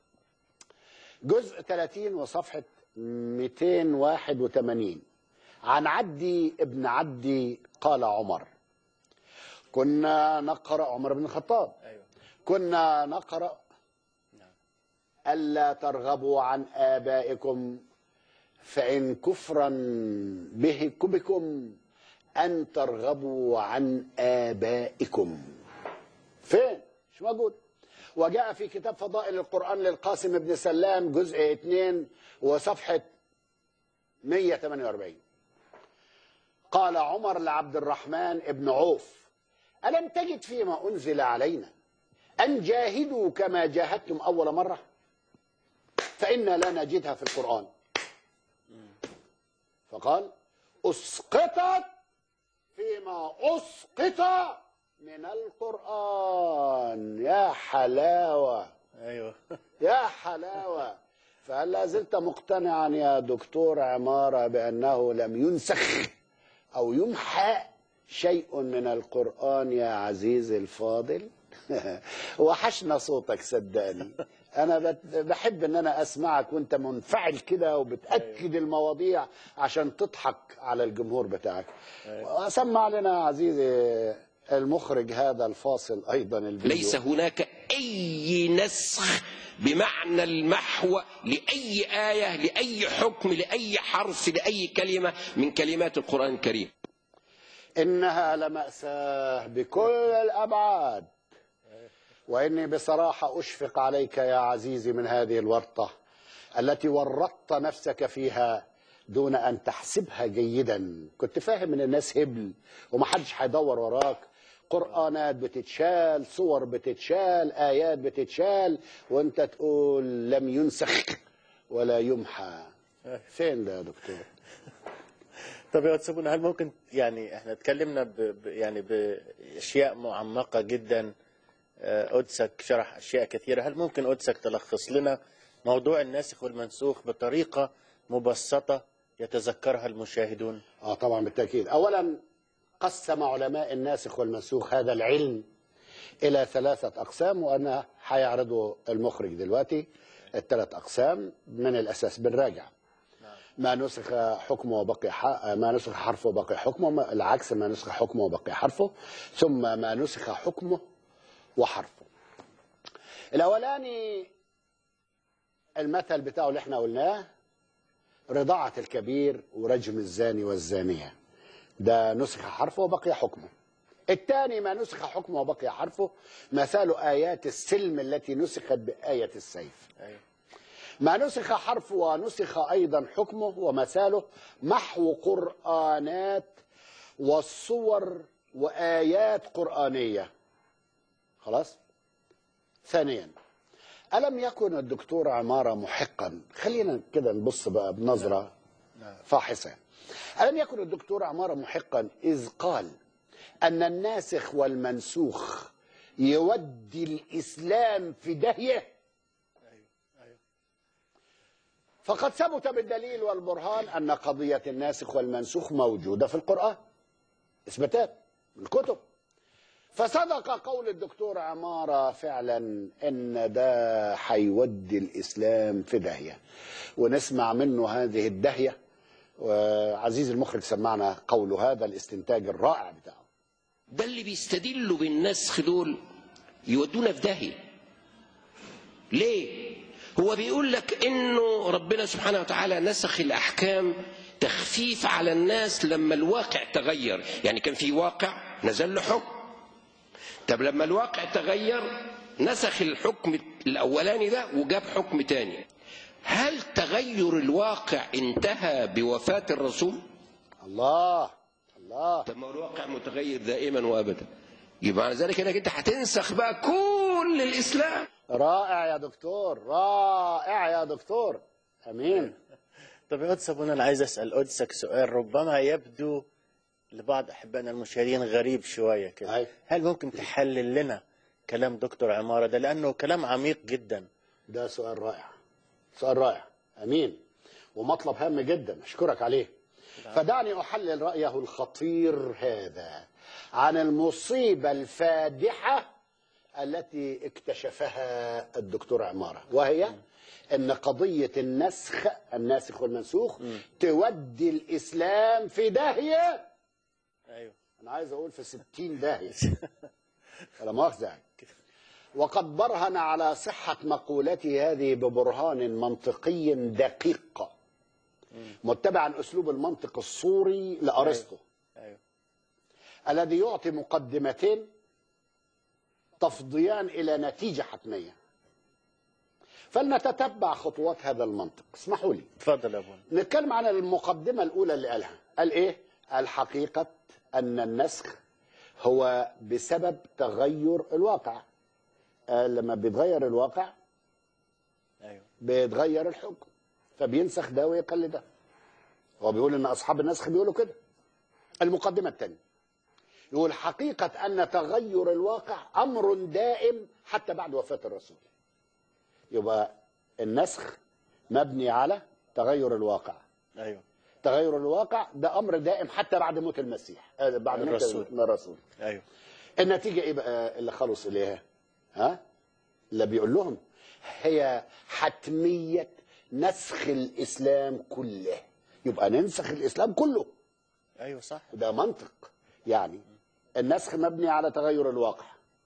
جزء 30 وصفحة 281 عن عدي ابن عدي قال عمر كنا نقرأ عمر بن الخطاب أيوه. كنا نقرأ ألا ترغبوا عن آبائكم فإن كفرا به بكم أن ترغبوا عن آبائكم فين؟ مش موجود وجاء في كتاب فضائل القرآن للقاسم بن سلام جزء 2 وصفحة 148 قال عمر لعبد الرحمن ابن عوف ألم تجد فيما أنزل علينا أن جاهدوا كما جاهدتم أول مرة فإنا لا نجدها في القرآن فقال أسقطت فيما أسقط من القرآن يا حلاوة أيوه يا حلاوة فهل لا زلت مقتنعا يا دكتور عمارة بأنه لم ينسخ أو يمحى شيء من القرآن يا عزيزي الفاضل وحشنا صوتك صدقني أنا بت- بحب إن أنا أسمعك وأنت منفعل كده وبتأكد المواضيع عشان تضحك على الجمهور بتاعك وسمع لنا يا عزيزي المخرج هذا الفاصل أيضا الفيديو ليس هناك أي نسخ بمعنى المحو لأي آية لأي حكم لأي حرف لأي كلمة من كلمات القرآن الكريم إنها لمأساة بكل الأبعاد وإني بصراحة أشفق عليك يا عزيزي من هذه الورطة التي ورطت نفسك فيها دون أن تحسبها جيدا كنت فاهم إن الناس هبل ومحدش هيدور وراك قرآنات بتتشال صور بتتشال آيات بتتشال وانت تقول لم ينسخ ولا يمحى فين ده يا دكتور طب يا أستاذ هل ممكن يعني احنا اتكلمنا ب ب- يعني باشياء معمقه جدا آه، قدسك شرح اشياء كثيره هل ممكن قدسك تلخص لنا موضوع الناسخ والمنسوخ بطريقه مبسطه يتذكرها المشاهدون اه طبعا بالتاكيد اولا قسم علماء الناسخ والمنسوخ هذا العلم الى ثلاثه اقسام وانا هيعرضه المخرج دلوقتي الثلاث اقسام من الاساس بنراجع ما نسخ حكمه وبقي ح- ما نسخ حرفه وبقي حكمه ما- العكس ما نسخ حكمه وبقي حرفه ثم ما نسخ حكمه وحرفه الاولاني المثل بتاعه اللي احنا قلناه رضاعة الكبير ورجم الزاني والزانية ده نسخ حرفه وبقي حكمه الثاني ما نسخ حكمه وبقي حرفه مثال آيات السلم التي نسخت بآية السيف أيوه. ما نسخ حرف ونسخ أيضا حكمه ومثاله محو قرآنات والصور وآيات قرآنية خلاص ثانيا ألم يكن الدكتور عمارة محقا خلينا كده نبص بقى بنظرة فاحصة ألم يكن الدكتور عمارة محقا إذ قال أن الناسخ والمنسوخ يودي الإسلام في داهية فقد ثبت بالدليل والبرهان أن قضية الناسخ والمنسوخ موجودة في القرآن إثباتات من الكتب فصدق قول الدكتور عمارة فعلا ان ده هيودي الاسلام في داهية ونسمع منه هذه الداهية وعزيز المخرج سمعنا قوله هذا الاستنتاج الرائع بتاعه ده اللي بيستدلوا بالنسخ دول يودونا في داهيه ليه هو بيقول لك انه ربنا سبحانه وتعالى نسخ الاحكام تخفيف على الناس لما الواقع تغير يعني كان في واقع نزل له حكم طب لما الواقع تغير نسخ الحكم الاولاني ده وجاب حكم تاني هل تغير الواقع انتهى بوفاة الرسول الله الله طب ما هو الواقع متغير دائما وابدا يبقى معنى ذلك انك انت هتنسخ بقى كل الاسلام رائع يا دكتور رائع يا دكتور امين طب يا قدس ابونا انا عايز اسال قدسك سؤال ربما يبدو لبعض احبائنا المشاهدين غريب شويه كده أي. هل ممكن تحلل لنا كلام دكتور عماره ده لانه كلام عميق جدا ده سؤال رائع سؤال رائع امين ومطلب هام جدا اشكرك عليه فدعني احلل رايه الخطير هذا عن المصيبه الفادحه التي اكتشفها الدكتور عماره وهي ان قضيه النسخ الناسخ والمنسوخ تودي الاسلام في داهيه ايوه انا عايز اقول في ستين داهيه ولا مؤاخذه يعني. وقد برهن على صحة مقولته هذه ببرهان منطقي دقيق متبعا أسلوب المنطق الصوري لأرسطو ايوه الذي يعطي مقدمتين تفضيان إلى نتيجة حتمية فلنتتبع خطوات هذا المنطق اسمحوا لي اتفضل يا ابونا نتكلم عن المقدمة الأولى اللي قالها قال إيه الحقيقة أن النسخ هو بسبب تغير الواقع قال لما بيتغير الواقع ايوه بيتغير الحكم فبينسخ ده ويقل ده هو بيقول ان اصحاب النسخ بيقولوا كده المقدمه الثانيه يقول حقيقه ان تغير الواقع امر دائم حتى بعد وفاه الرسول يبقى النسخ مبني على تغير الواقع ايوه تغير الواقع ده امر دائم حتى بعد موت المسيح آه، بعد موت الرسول. الرسول ايوه النتيجة ايه بقى اللي خلص اليها ها اللي بيقول لهم هي حتمية نسخ الإسلام كله يبقى ننسخ الإسلام كله ايوه صح ده منطق يعني النسخ مبني على تغير الواقع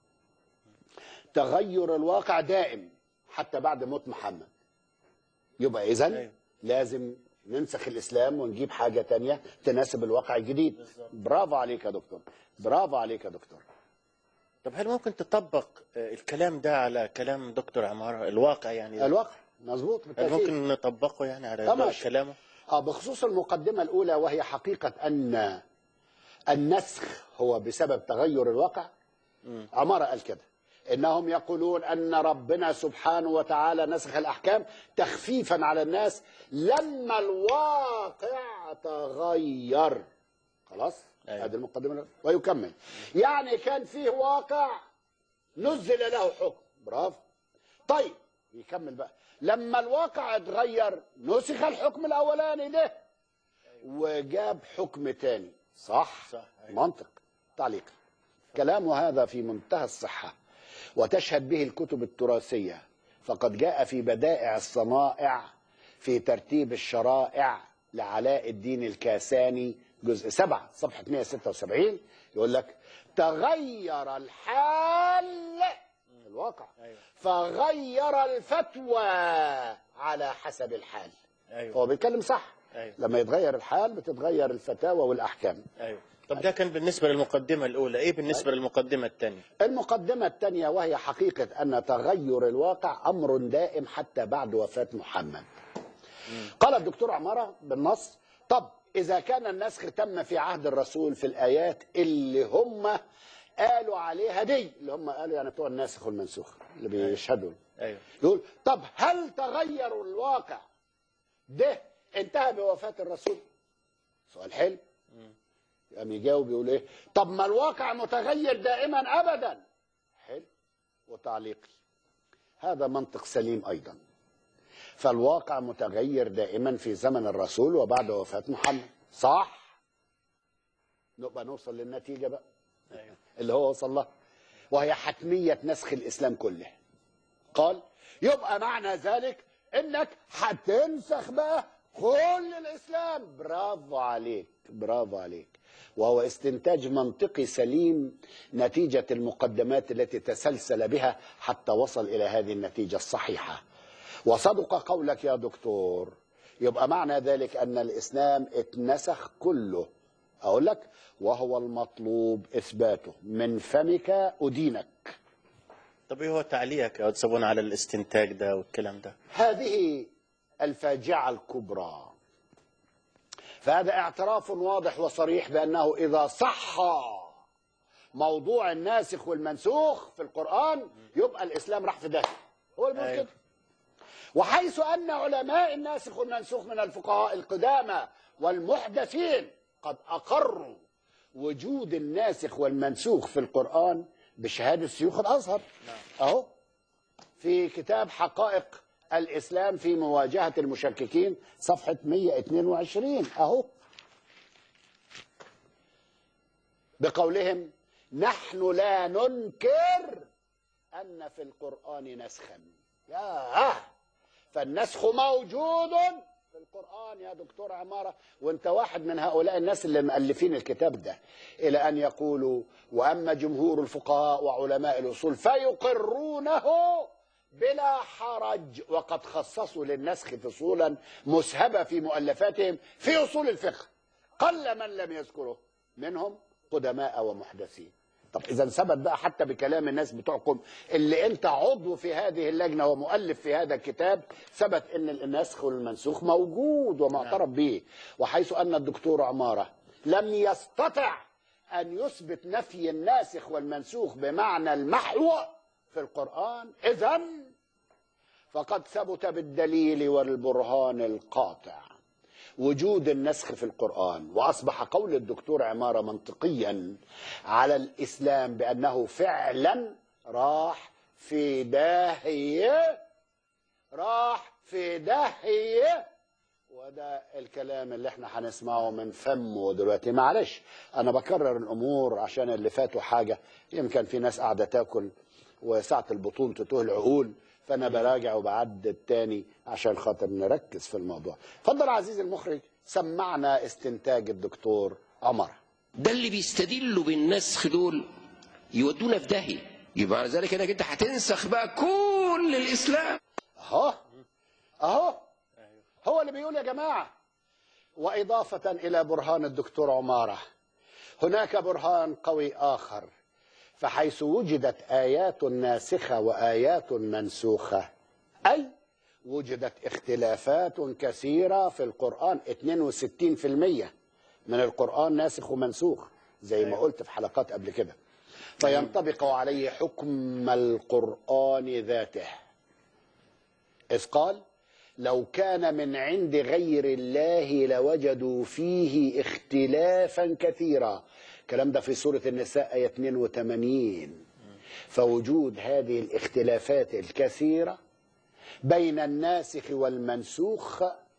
تغير الواقع دائم حتى بعد موت محمد يبقى إذا أيوة. لازم ننسخ الإسلام ونجيب حاجة تانية تناسب الواقع الجديد برافو عليك يا دكتور برافو عليك يا دكتور طب هل ممكن تطبق آه، الكلام ده على كلام دكتور عماره الواقع يعني الواقع مظبوط هل بالتأكيد ممكن نطبقه يعني على آه، ماشي. كلامه آه بخصوص المقدمة الأولى وهي حقيقة أن النسخ هو بسبب تغير الواقع عمارة قال كده إنهم يقولون أن ربنا سبحانه وتعالى نسخ الأحكام تخفيفا على الناس لما الواقع تغير خلاص أيوة. هذه المقدمة الأولى. ويكمل يعني كان فيه واقع نزل له حكم برافو طيب يكمل بقى لما الواقع اتغير نسخ الحكم الاولاني ده وجاب حكم تاني صح صح، أيوة. منطق تعليق كلامه هذا في منتهى الصحة وتشهد به الكتب التراثية فقد جاء في بدائع الصنائع في ترتيب الشرائع لعلاء الدين الكاساني جزء سبعة صفحة 176 يقول لك تغير الحال الواقع أيوة. فغير الفتوى على حسب الحال ايوه هو بيتكلم صح أيوة. لما يتغير الحال بتتغير الفتاوى والأحكام ايوه طب ده كان بالنسبة للمقدمة الأولى إيه بالنسبة للمقدمة الثانية المقدمة الثانية وهي حقيقة أن تغير الواقع أمر دائم حتى بعد وفاة محمد قال الدكتور عمارة بالنص طب إذا كان النسخ تم في عهد الرسول في الآيات اللي هم قالوا عليها دي اللي هم قالوا يعني بتوع الناسخ والمنسوخ اللي بيشهدوا أيوه يقول طب هل تغير الواقع ده انتهى بوفاة الرسول سؤال حلو قام يجاوب يقول ايه طب ما الواقع متغير دائما ابدا حلو وتعليقي هذا منطق سليم ايضا فالواقع متغير دائما في زمن الرسول وبعد وفاة محمد صح نبقى نوصل للنتيجة بقى أيوه اللي هو وصل لها وهي حتمية نسخ الإسلام كله قال يبقى معنى ذلك انك هتنسخ بقى كل الاسلام برافو عليك برافو عليك وهو استنتاج منطقي سليم نتيجة المقدمات التي تسلسل بها حتى وصل إلى هذه النتيجة الصحيحة وصدق قولك يا دكتور يبقى معنى ذلك أن الإسلام اتنسخ كله أقول لك وهو المطلوب إثباته من فمك أدينك طب إيه هو تعليقك يا أستاذ صابون على الاستنتاج ده والكلام ده هذه الفاجعة الكبرى فهذا اعتراف واضح وصريح بأنه إذا صح موضوع الناسخ والمنسوخ في القرآن يبقى الإسلام راح في داهية هو اللي بيقول أيوة. كده وحيث أن علماء الناسخ والمنسوخ من الفقهاء القدامى والمحدثين قد أقروا وجود الناسخ والمنسوخ في القرآن بشهادة شيوخ الأزهر أهو في كتاب حقائق الإسلام في مواجهة المشككين صفحة 122 أهو بقولهم نحن لا ننكر أن في القرآن نسخا يا فالنسخ موجود في القرآن يا دكتور عمارة وانت واحد من هؤلاء الناس اللي مؤلفين الكتاب ده إلى أن يقولوا وأما جمهور الفقهاء وعلماء الأصول فيقرونه بلا حرج وقد خصصوا للنسخ فصولا مسهبة في مؤلفاتهم في أصول الفقه قل من لم يذكره منهم قدماء ومحدثين طب اذا ثبت بقى حتى بكلام الناس بتوعكم اللي انت عضو في هذه اللجنه ومؤلف في هذا الكتاب ثبت ان النسخ والمنسوخ موجود ومعترف به وحيث ان الدكتور عماره لم يستطع ان يثبت نفي الناسخ والمنسوخ بمعنى المحو في القران اذا فقد ثبت بالدليل والبرهان القاطع وجود النسخ في القرآن وأصبح قول الدكتور عمارة منطقيا على الإسلام بأنه فعلا راح في داهية راح في داهية وده الكلام اللي احنا هنسمعه من فمه دلوقتي معلش انا بكرر الامور عشان اللي فاتوا حاجه يمكن في ناس قاعده تاكل وساعه البطون تتوه العقول فانا براجع وبعدد تاني عشان خاطر نركز في الموضوع اتفضل عزيزي المخرج سمعنا استنتاج الدكتور عمر ده اللي بيستدلوا بالنسخ دول يودونا في داهيه يبقى على ذلك انك انت هتنسخ بقى كل الاسلام اهو اهو هو اللي بيقول يا جماعه واضافه الى برهان الدكتور عماره هناك برهان قوي اخر فحيث وجدت ايات ناسخه وايات منسوخه اي وجدت اختلافات كثيره في القران 62% من القران ناسخ ومنسوخ زي ما قلت في حلقات قبل كده فينطبق عليه حكم القران ذاته إذ قال لو كان من عند غير الله لوجدوا فيه اختلافا كثيرا الكلام ده في سورة النساء آية 82 فوجود هذه الاختلافات الكثيرة بين الناسخ والمنسوخ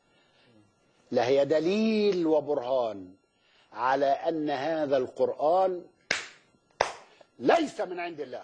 لهي دليل وبرهان على أن هذا القرآن ليس من عند الله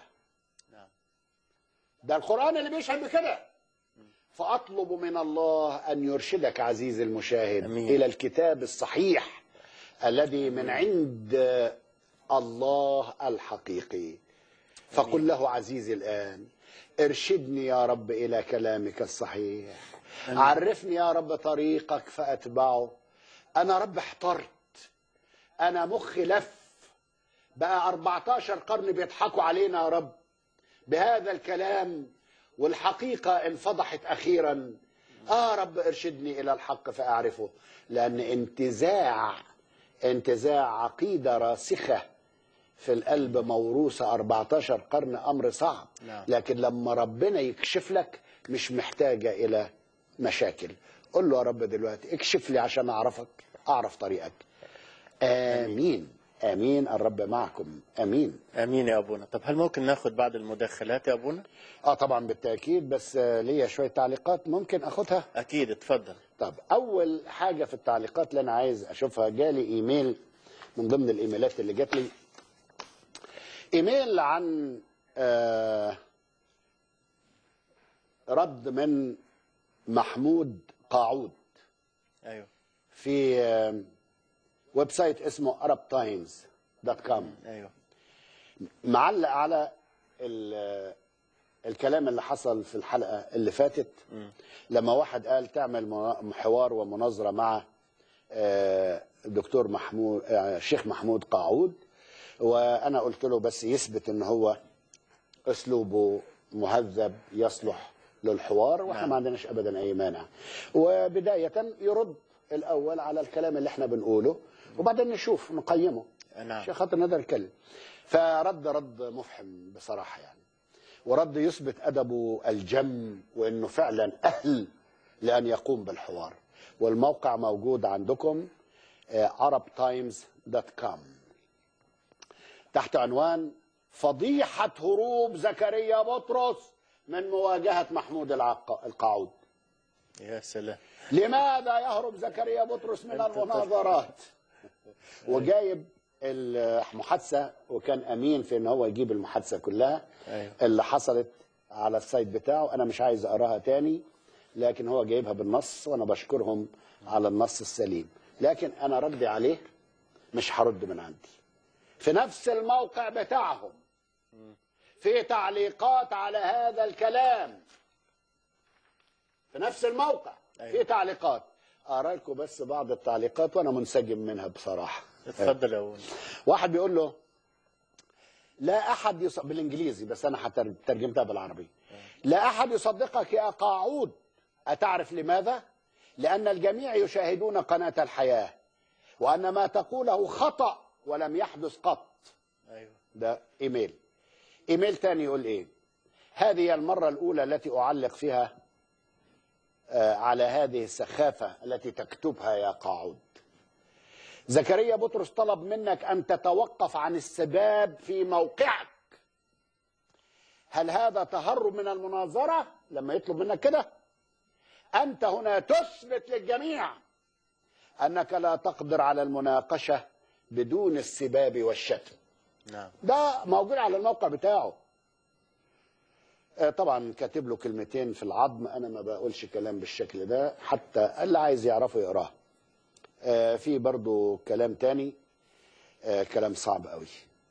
ده القرآن اللي بيشهد بكده فأطلب من الله أن يرشدك عزيزي المشاهد أمين. إلى الكتاب الصحيح الذي من عند الله الحقيقي فقل له عزيزي الآن ارشدني يا رب إلى كلامك الصحيح عرفني يا رب طريقك فأتبعه أنا رب احترت انا مخي لف بقى 14 قرن بيضحكوا علينا يا رب بهذا الكلام والحقيقة انفضحت أخيرا آه رب ارشدني إلى الحق فأعرفه لأن انتزاع انتزاع عقيدة راسخة في القلب موروثة 14 قرن أمر صعب نعم. لكن لما ربنا يكشف لك مش محتاجة إلى مشاكل قل له يا رب دلوقتي اكشف لي عشان أعرفك أعرف طريقك آمين آمين الرب معكم آمين امين يا ابونا طب هل ممكن ناخد بعض المداخلات يا ابونا اه طبعا بالتاكيد بس آه، ليا شويه تعليقات ممكن اخدها اكيد اتفضل طب اول حاجه في التعليقات اللي انا عايز اشوفها جالي ايميل من ضمن الايميلات اللي جات لي ايميل عن آه رد من محمود قاعود ايوه في آه ويب سايت اسمه arab times دوت كوم ايوه معلق على ال- الكلام اللي حصل في الحلقه اللي فاتت لما واحد قال تعمل منا- حوار ومناظره مع آه، الدكتور محمود آه، الشيخ محمود قاعود وانا قلت له بس يثبت ان هو اسلوبه مهذب يصلح للحوار واحنا نعم. ما عندناش ابدا اي مانع وبدايه يرد الاول على الكلام اللي احنا بنقوله وبعدين نشوف نقيمه نعم عشان خاطر نقدر نتكلم فرد رد مفحم بصراحه يعني ورد يثبت ادبه الجم وانه فعلا اهل لان يقوم بالحوار والموقع موجود عندكم arabtimes.com تحت عنوان فضيحة هروب زكريا بطرس من مواجهة محمود العق- القاعود يا سلام لماذا يهرب زكريا بطرس من أنت المناظرات وجايب المحادثه وكان امين في ان هو يجيب المحادثه كلها أيوة. اللي حصلت على السايت بتاعه انا مش عايز اقراها تاني لكن هو جايبها بالنص وانا بشكرهم على النص السليم لكن انا ردي عليه مش هرد من عندي في نفس الموقع بتاعهم في تعليقات على هذا الكلام في نفس الموقع أيوة. في تعليقات اقرا لكم بس بعض التعليقات وانا منسجم منها بصراحه اتفضل يا ابونا واحد بيقول له لا احد يص... بالانجليزي بس انا هتر- ترجمتها بالعربي لا احد يصدقك يا قاعود اتعرف لماذا لان الجميع يشاهدون قناه الحياه وان ما تقوله خطا ولم يحدث قط ايوه ده ايميل ايميل تاني يقول ايه هذه المره الاولى التي اعلق فيها آه، على هذه السخافه التي تكتبها يا قاعود زكريا بطرس طلب منك ان تتوقف عن السباب في موقعك هل هذا تهرب من المناظره لما يطلب منك كده انت هنا تثبت للجميع انك لا تقدر على المناقشه بدون السباب والشتم نعم ده موجود على الموقع بتاعه آه، طبعا كاتب له كلمتين في العظم انا ما بقولش كلام بالشكل ده حتى اللي عايز يعرفه يقراه آه، في برضو كلام تاني آه، كلام صعب قوي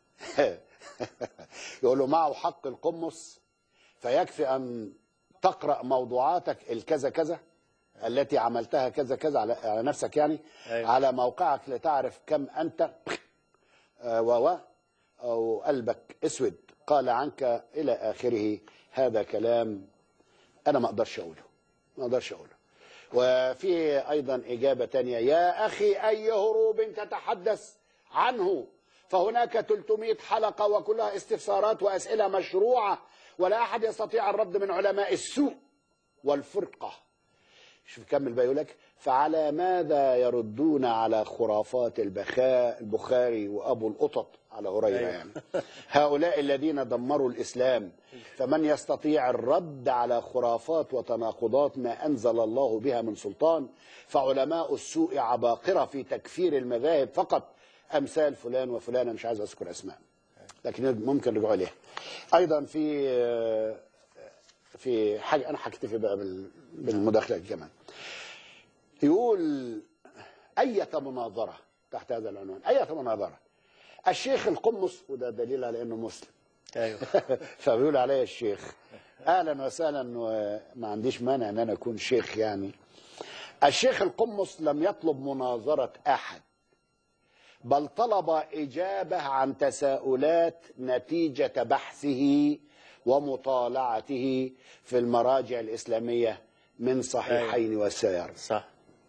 يقول له معه حق القمص فيكفي ان تقرا موضوعاتك الكذا كذا التي عملتها كذا كذا على على نفسك يعني أيوة. على موقعك لتعرف كم انت آه، و و او قلبك اسود قال عنك الى اخره هذا كلام انا ما اقدرش اقوله ما اقدرش اقوله وفي ايضا اجابه تانية يا اخي اي هروب تتحدث عنه فهناك 300 حلقه وكلها استفسارات واسئله مشروعه ولا احد يستطيع الرد من علماء السوء والفرقه شوف كمل بقى يقول لك فعلى ماذا يردون على خرافات البخاء البخاري وابو القطط على هريره أيوة. يعني هؤلاء الذين دمروا الاسلام فمن يستطيع الرد على خرافات وتناقضات ما انزل الله بها من سلطان فعلماء السوء عباقره في تكفير المذاهب فقط امثال فلان وفلان أنا مش عايز اذكر اسماء لكن ممكن رجوع اليها ايضا في في حاجه انا هكتفي بقى بال- بالمداخله كمان يقول أية مناظرة تحت هذا العنوان أية مناظرة الشيخ القمص وده دليل على أنه مسلم ايوه فبيقول عليا الشيخ أهلا وسهلا وما عنديش مانع أن أنا أكون شيخ يعني الشيخ القمص لم يطلب مناظرة أحد بل طلب إجابة عن تساؤلات نتيجة بحثه ومطالعته في المراجع الإسلامية من صحيحين والسير صح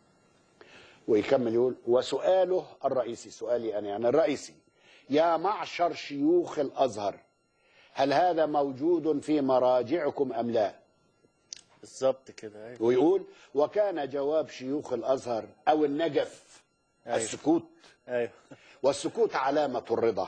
ويكمل يقول وسؤاله الرئيسي سؤالي أنا يعني الرئيسي يا معشر شيوخ الأزهر هل هذا موجود في مراجعكم أم لا بالظبط كده أيوة. ويقول وكان جواب شيوخ الأزهر أو النجف أيوة. السكوت ايوه والسكوت علامة الرضا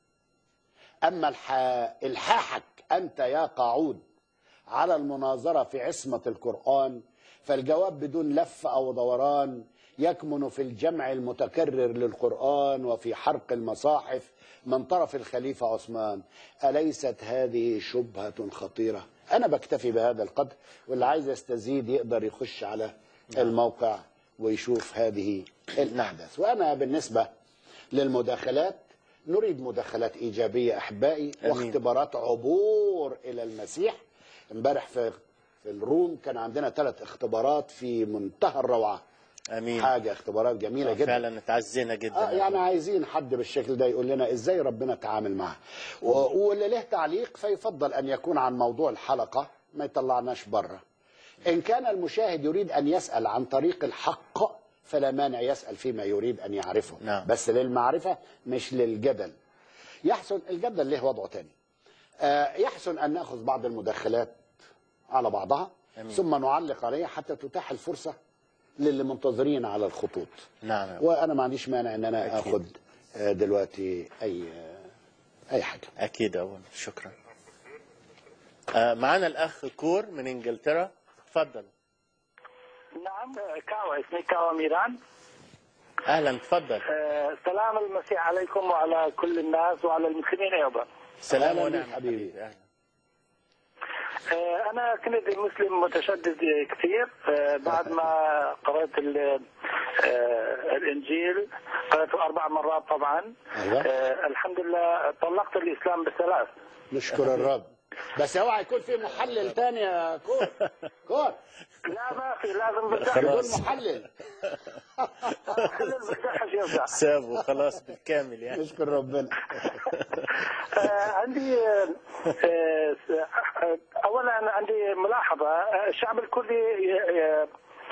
أما الحا... الحاحك أنت يا قاعود على المناظرة في عصمة القرآن فالجواب بدون لف أو دوران يكمن في الجمع المتكرر للقرآن وفي حرق المصاحف من طرف الخليفة عثمان أليست هذه شبهة خطيرة أنا بكتفي بهذا القدر واللي عايز يستزيد يقدر يخش على الموقع ويشوف هذه الأحداث وأنا بالنسبة للمداخلات نريد مداخلات إيجابية أحبائي أمين. واختبارات عبور إلى المسيح امبارح في في الروم كان عندنا ثلاث اختبارات في منتهى الروعة امين حاجة اختبارات جميلة آه، جدا فعلا اتعزينا جدا آه يعني عايزين حد بالشكل ده يقول لنا ازاي ربنا تعامل معه و- واللي له تعليق فيفضل ان يكون عن موضوع الحلقه ما يطلعناش بره ان كان المشاهد يريد ان يسال عن طريق الحق فلا مانع يسال فيما يريد ان يعرفه نعم. بس للمعرفه مش للجدل يحسن الجدل له وضعه تاني آه يحسن ان ناخذ بعض المداخلات على بعضها أمين. ثم نعلق عليها حتى تتاح الفرصه للي منتظرين على الخطوط نعم يا رب. وانا ما عنديش مانع ان انا أكيد. اخد آه، دلوقتي اي آه، اي حاجه اكيد اول شكرا آه، معنا الاخ كور من انجلترا تفضل نعم كاوى اسمي كاوى ميران اهلا تفضل آه، سلام المسيح عليكم وعلى كل الناس وعلى المسلمين ايضا سلام أهلاً ونعم بك حبيبي. حبيبي اهلا آه، انا كنت مسلم متشدد كثير آه، بعد ما قرأت ال- آه، الانجيل قرأته اربع مرات طبعا أيوة. آه، الحمد لله طلقت الاسلام بالثلاث نشكر الرب بس اوعى يكون في محلل تاني يا كور كور لا ما في لازم بالصحة بدون خلاص. محلل خلي بالصحة يوزع سابوا خلاص بالكامل يعني نشكر ربنا آه، عندي آه، آه، آه، اولا عندي ملاحظه آه، الشعب الكردي آه،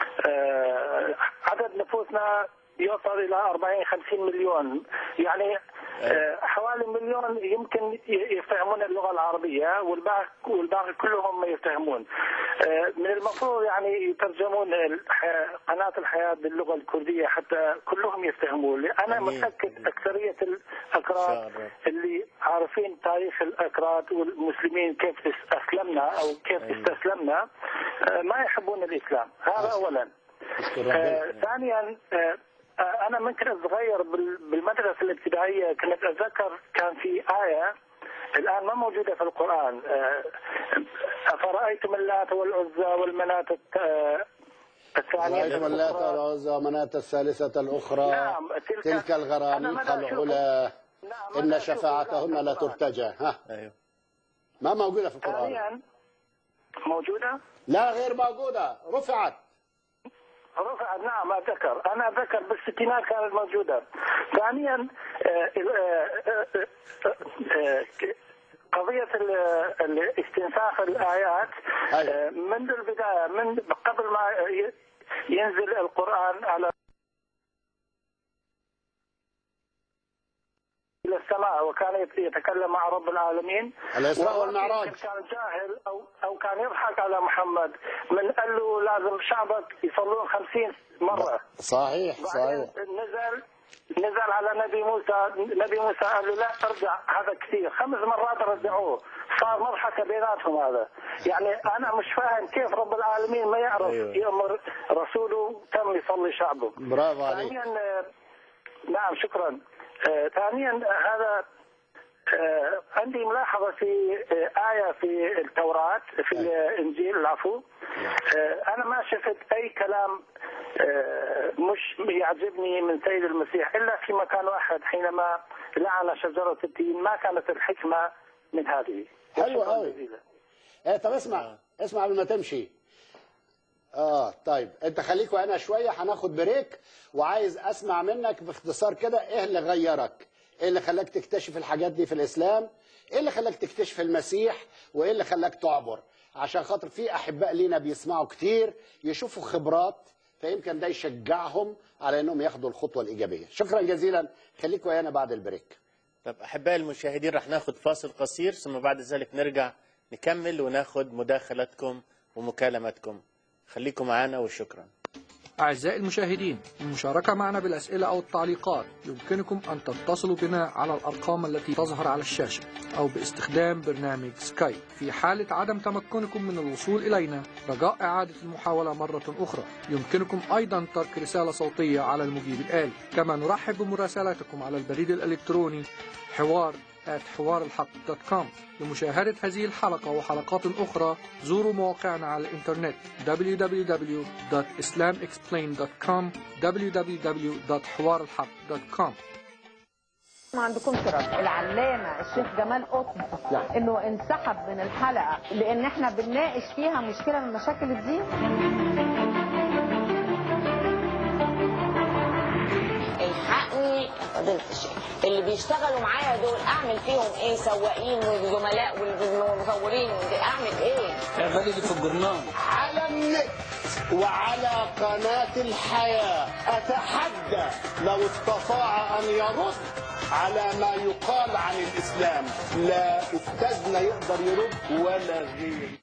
آه، عدد نفوسنا يوصل الى 40 50 مليون يعني آه، حوالي مليون يمكن ي- يفهمون اللغه العربيه والباقي والباقي كلهم ما يفهمون آه، من المفروض يعني يترجمون الح- قناه الحياه باللغه الكرديه حتى كلهم يفهمون انا أمين. متاكد اكثريه إن الاكراد شاء الله. اللي عارفين تاريخ الأكراد والمسلمين كيف أسلمنا أو كيف أيوة. استسلمنا آه، ما يحبون الإسلام هذا أولا نشكر آه، ربنا ثانيا آه، آه، أنا من كنت صغير بال- بالمدرسة الابتدائية كنت أتذكر كان في آية الآن ما موجودة في القرآن آه، أفرأيتم اللات والعزى والمناة الت- آه، الثانية رايتم اللات الأخرى. والعزى ومناة الثالثة الأخرى نعم، تلك- تلك أنا الغرانيق ماذا أشوف؟ العلا نعم، إن ماذا أشوف شفاعتهن لا في القرآن؟ ترتجى ها ايوه ما موجودة في القرآن ثانيا موجودة لا غير موجودة رفعت رفعت نعم اتذكر انا اتذكر بالستينات كانت موجوده ثانيا آه، آه، آه، آه، قضية ال- ال- استنساخ الآيات أيوة. آه، منذ البداية من قبل ما ي- ينزل القرآن على إلى السماء وكان يتكلم مع رب العالمين الإسراء والرب والمعراج. يمكن كان جاهل أو أو كان يضحك على محمد من قال له لازم شعبك يصلون خمسين مرة صحيح صحيح بعدين نزل نزل على نبي موسى نبي موسى قال له لا ارجع هذا كثير خمس مرات رجعوه صار مضحكة بيناتهم هذا يعني أنا مش فاهم كيف رب العالمين ما يعرف أيوة. يأمر رسوله كم يصلي شعبه برافو عليك ثانيا آه، نعم شكرا آه، ثانيا آه، هذا آه، عندي ملاحظة في آه، آية في التوراة في الإنجيل العفو آه، أنا ما شفت أي كلام آه، مش يعجبني من سيد المسيح إلا في مكان واحد حينما لعن شجرة التين ما كانت الحكمة من هذه حلو شكراً أوي. جزيلاً. إيه طب اسمع اسمع قبل ما تمشي اه طيب انت خليك وانا شويه هناخد بريك وعايز اسمع منك باختصار كده ايه اللي غيرك ايه اللي خلاك تكتشف الحاجات دي في الاسلام ايه اللي خلاك تكتشف المسيح وايه اللي خلاك تعبر عشان خاطر في احباء لينا بيسمعوا كتير يشوفوا خبرات فيمكن ده يشجعهم على انهم ياخدوا الخطوه الايجابيه شكرا جزيلا خليك ويانا بعد البريك طب أحبائي المشاهدين رح ناخد فاصل قصير ثم بعد ذلك نرجع نكمل وناخد مداخلتكم ومكالمتكم خليكم معنا وشكرا أعزائي المشاهدين للمشاركة معنا بالأسئلة أو التعليقات يمكنكم أن تتصلوا بنا على الأرقام التي تظهر على الشاشة أو باستخدام برنامج سكايب في حالة عدم تمكنكم من الوصول إلينا رجاء إعادة المحاولة مرة أخرى يمكنكم أيضا ترك رسالة صوتية على المجيب الآلي كما نرحب بمراسلاتكم على البريد الإلكتروني حوار at حوار الحق دوت كوم لمشاهدة هذه الحلقة وحلقات أخرى زوروا مواقعنا على الإنترنت www.islamexplained.com www.حوارالحق.com ما عندكمش رد العلامه الشيخ جمال قطب انه انسحب من الحلقه لان احنا بنناقش فيها مشكله من مشاكل الدين الحقني يا فضيلة الشيخ اللي بيشتغلوا معايا دول اعمل فيهم ايه سواقين وزملاء والمصورين اعمل ايه اعملي اللي في الجرنان على النت وعلى قناة الحياة أتحدى لو استطاع أن يرد على ما يقال عن الإسلام لا أستاذنا يقدر يرد ولا غير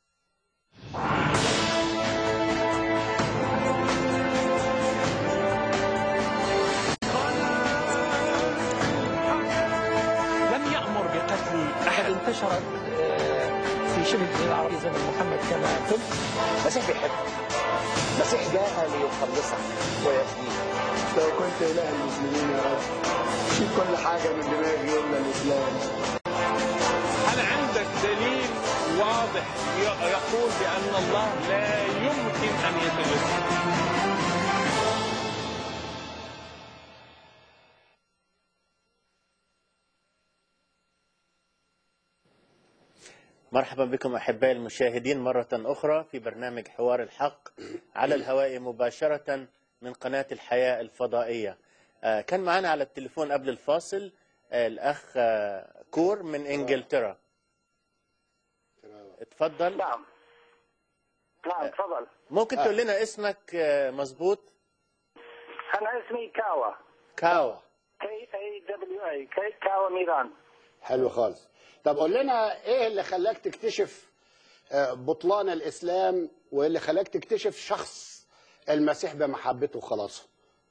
لم يأمر بقتل أحد انتشرت في شبه الجزيرة العربية زمن محمد كما قلت المسيح بيحبك المسيح جاء ليخلصك ويفديك لو كنت إله المسلمين يا رب شيل كل حاجة من دماغي إلا الإسلام هل عندك دليل واضح ي- يقول بأن الله لا يمكن أن يتجسد مرحبا بكم أحبائي المشاهدين مرة أخرى في برنامج حوار الحق على الهواء مباشرة من قناة الحياة الفضائية آه، كان معنا على التليفون قبل الفاصل آه، الأخ آه، كور من إنجلترا اتفضل نعم نعم تفضل ممكن تقول لنا اسمك آه، مظبوط انا اسمي كاوا كاو كي اي دبليو اي كاوا ميران حلو خالص طب قول لنا إيه اللي خلاك تكتشف آه، بطلان الإسلام وإيه اللي خلاك تكتشف شخص المسيح بمحبته وخلاصه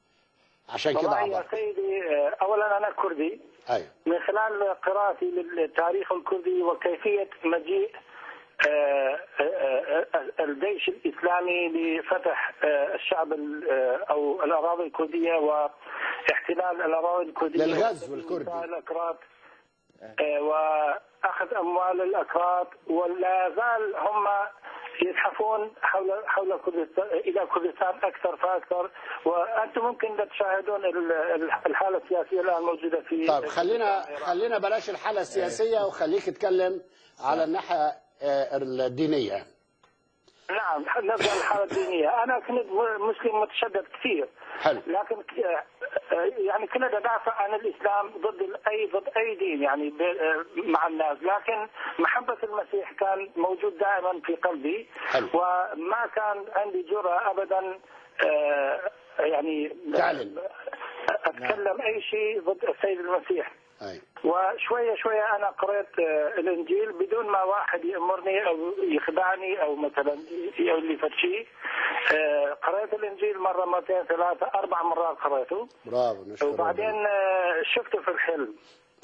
عشان كده والله يا عبرت سيدي آه، اولا انا كردي أيوه من خلال قراءتي للتاريخ الكردي وكيفيه مجيء آه، آه، آه، الجيش الاسلامي لفتح آه، الشعب ال- آه، او الاراضي الكرديه واحتلال الاراضي الكرديه للغزو الكردي. الاكراد آه، واخذ اموال الاكراد ولا زال هم يزحفون حول حول كردستان الى كردستان اكثر فاكثر وانتم ممكن تشاهدون ال- ال- الحاله السياسيه الان الموجوده في طيب خلينا خلينا بلاش الحالة السياسية وخليك تتكلم على الناحية آه، الدينية نعم نبدا الحاله الدينيه انا كنت مسلم متشدد كثير حلو لكن ك- آه، يعني كنت ادافع عن الاسلام ضد اي ضد اي دين يعني ب- آه، مع الناس لكن محبه المسيح كان موجود دائما في قلبي حلو. وما كان عندي جرأه ابدا آه، يعني تعلن. اتكلم اي شيء ضد السيد المسيح أيوه وشوية شوية أنا قرأت آه، الإنجيل بدون ما واحد يأمرني أو يخدعني أو مثلا يقول لي فد شيء آه، قرأت الإنجيل مرة مرتين ثلاثة أربع مرات قرأته برافو نشكر وبعدين ربنا. آه، شفته في الحلم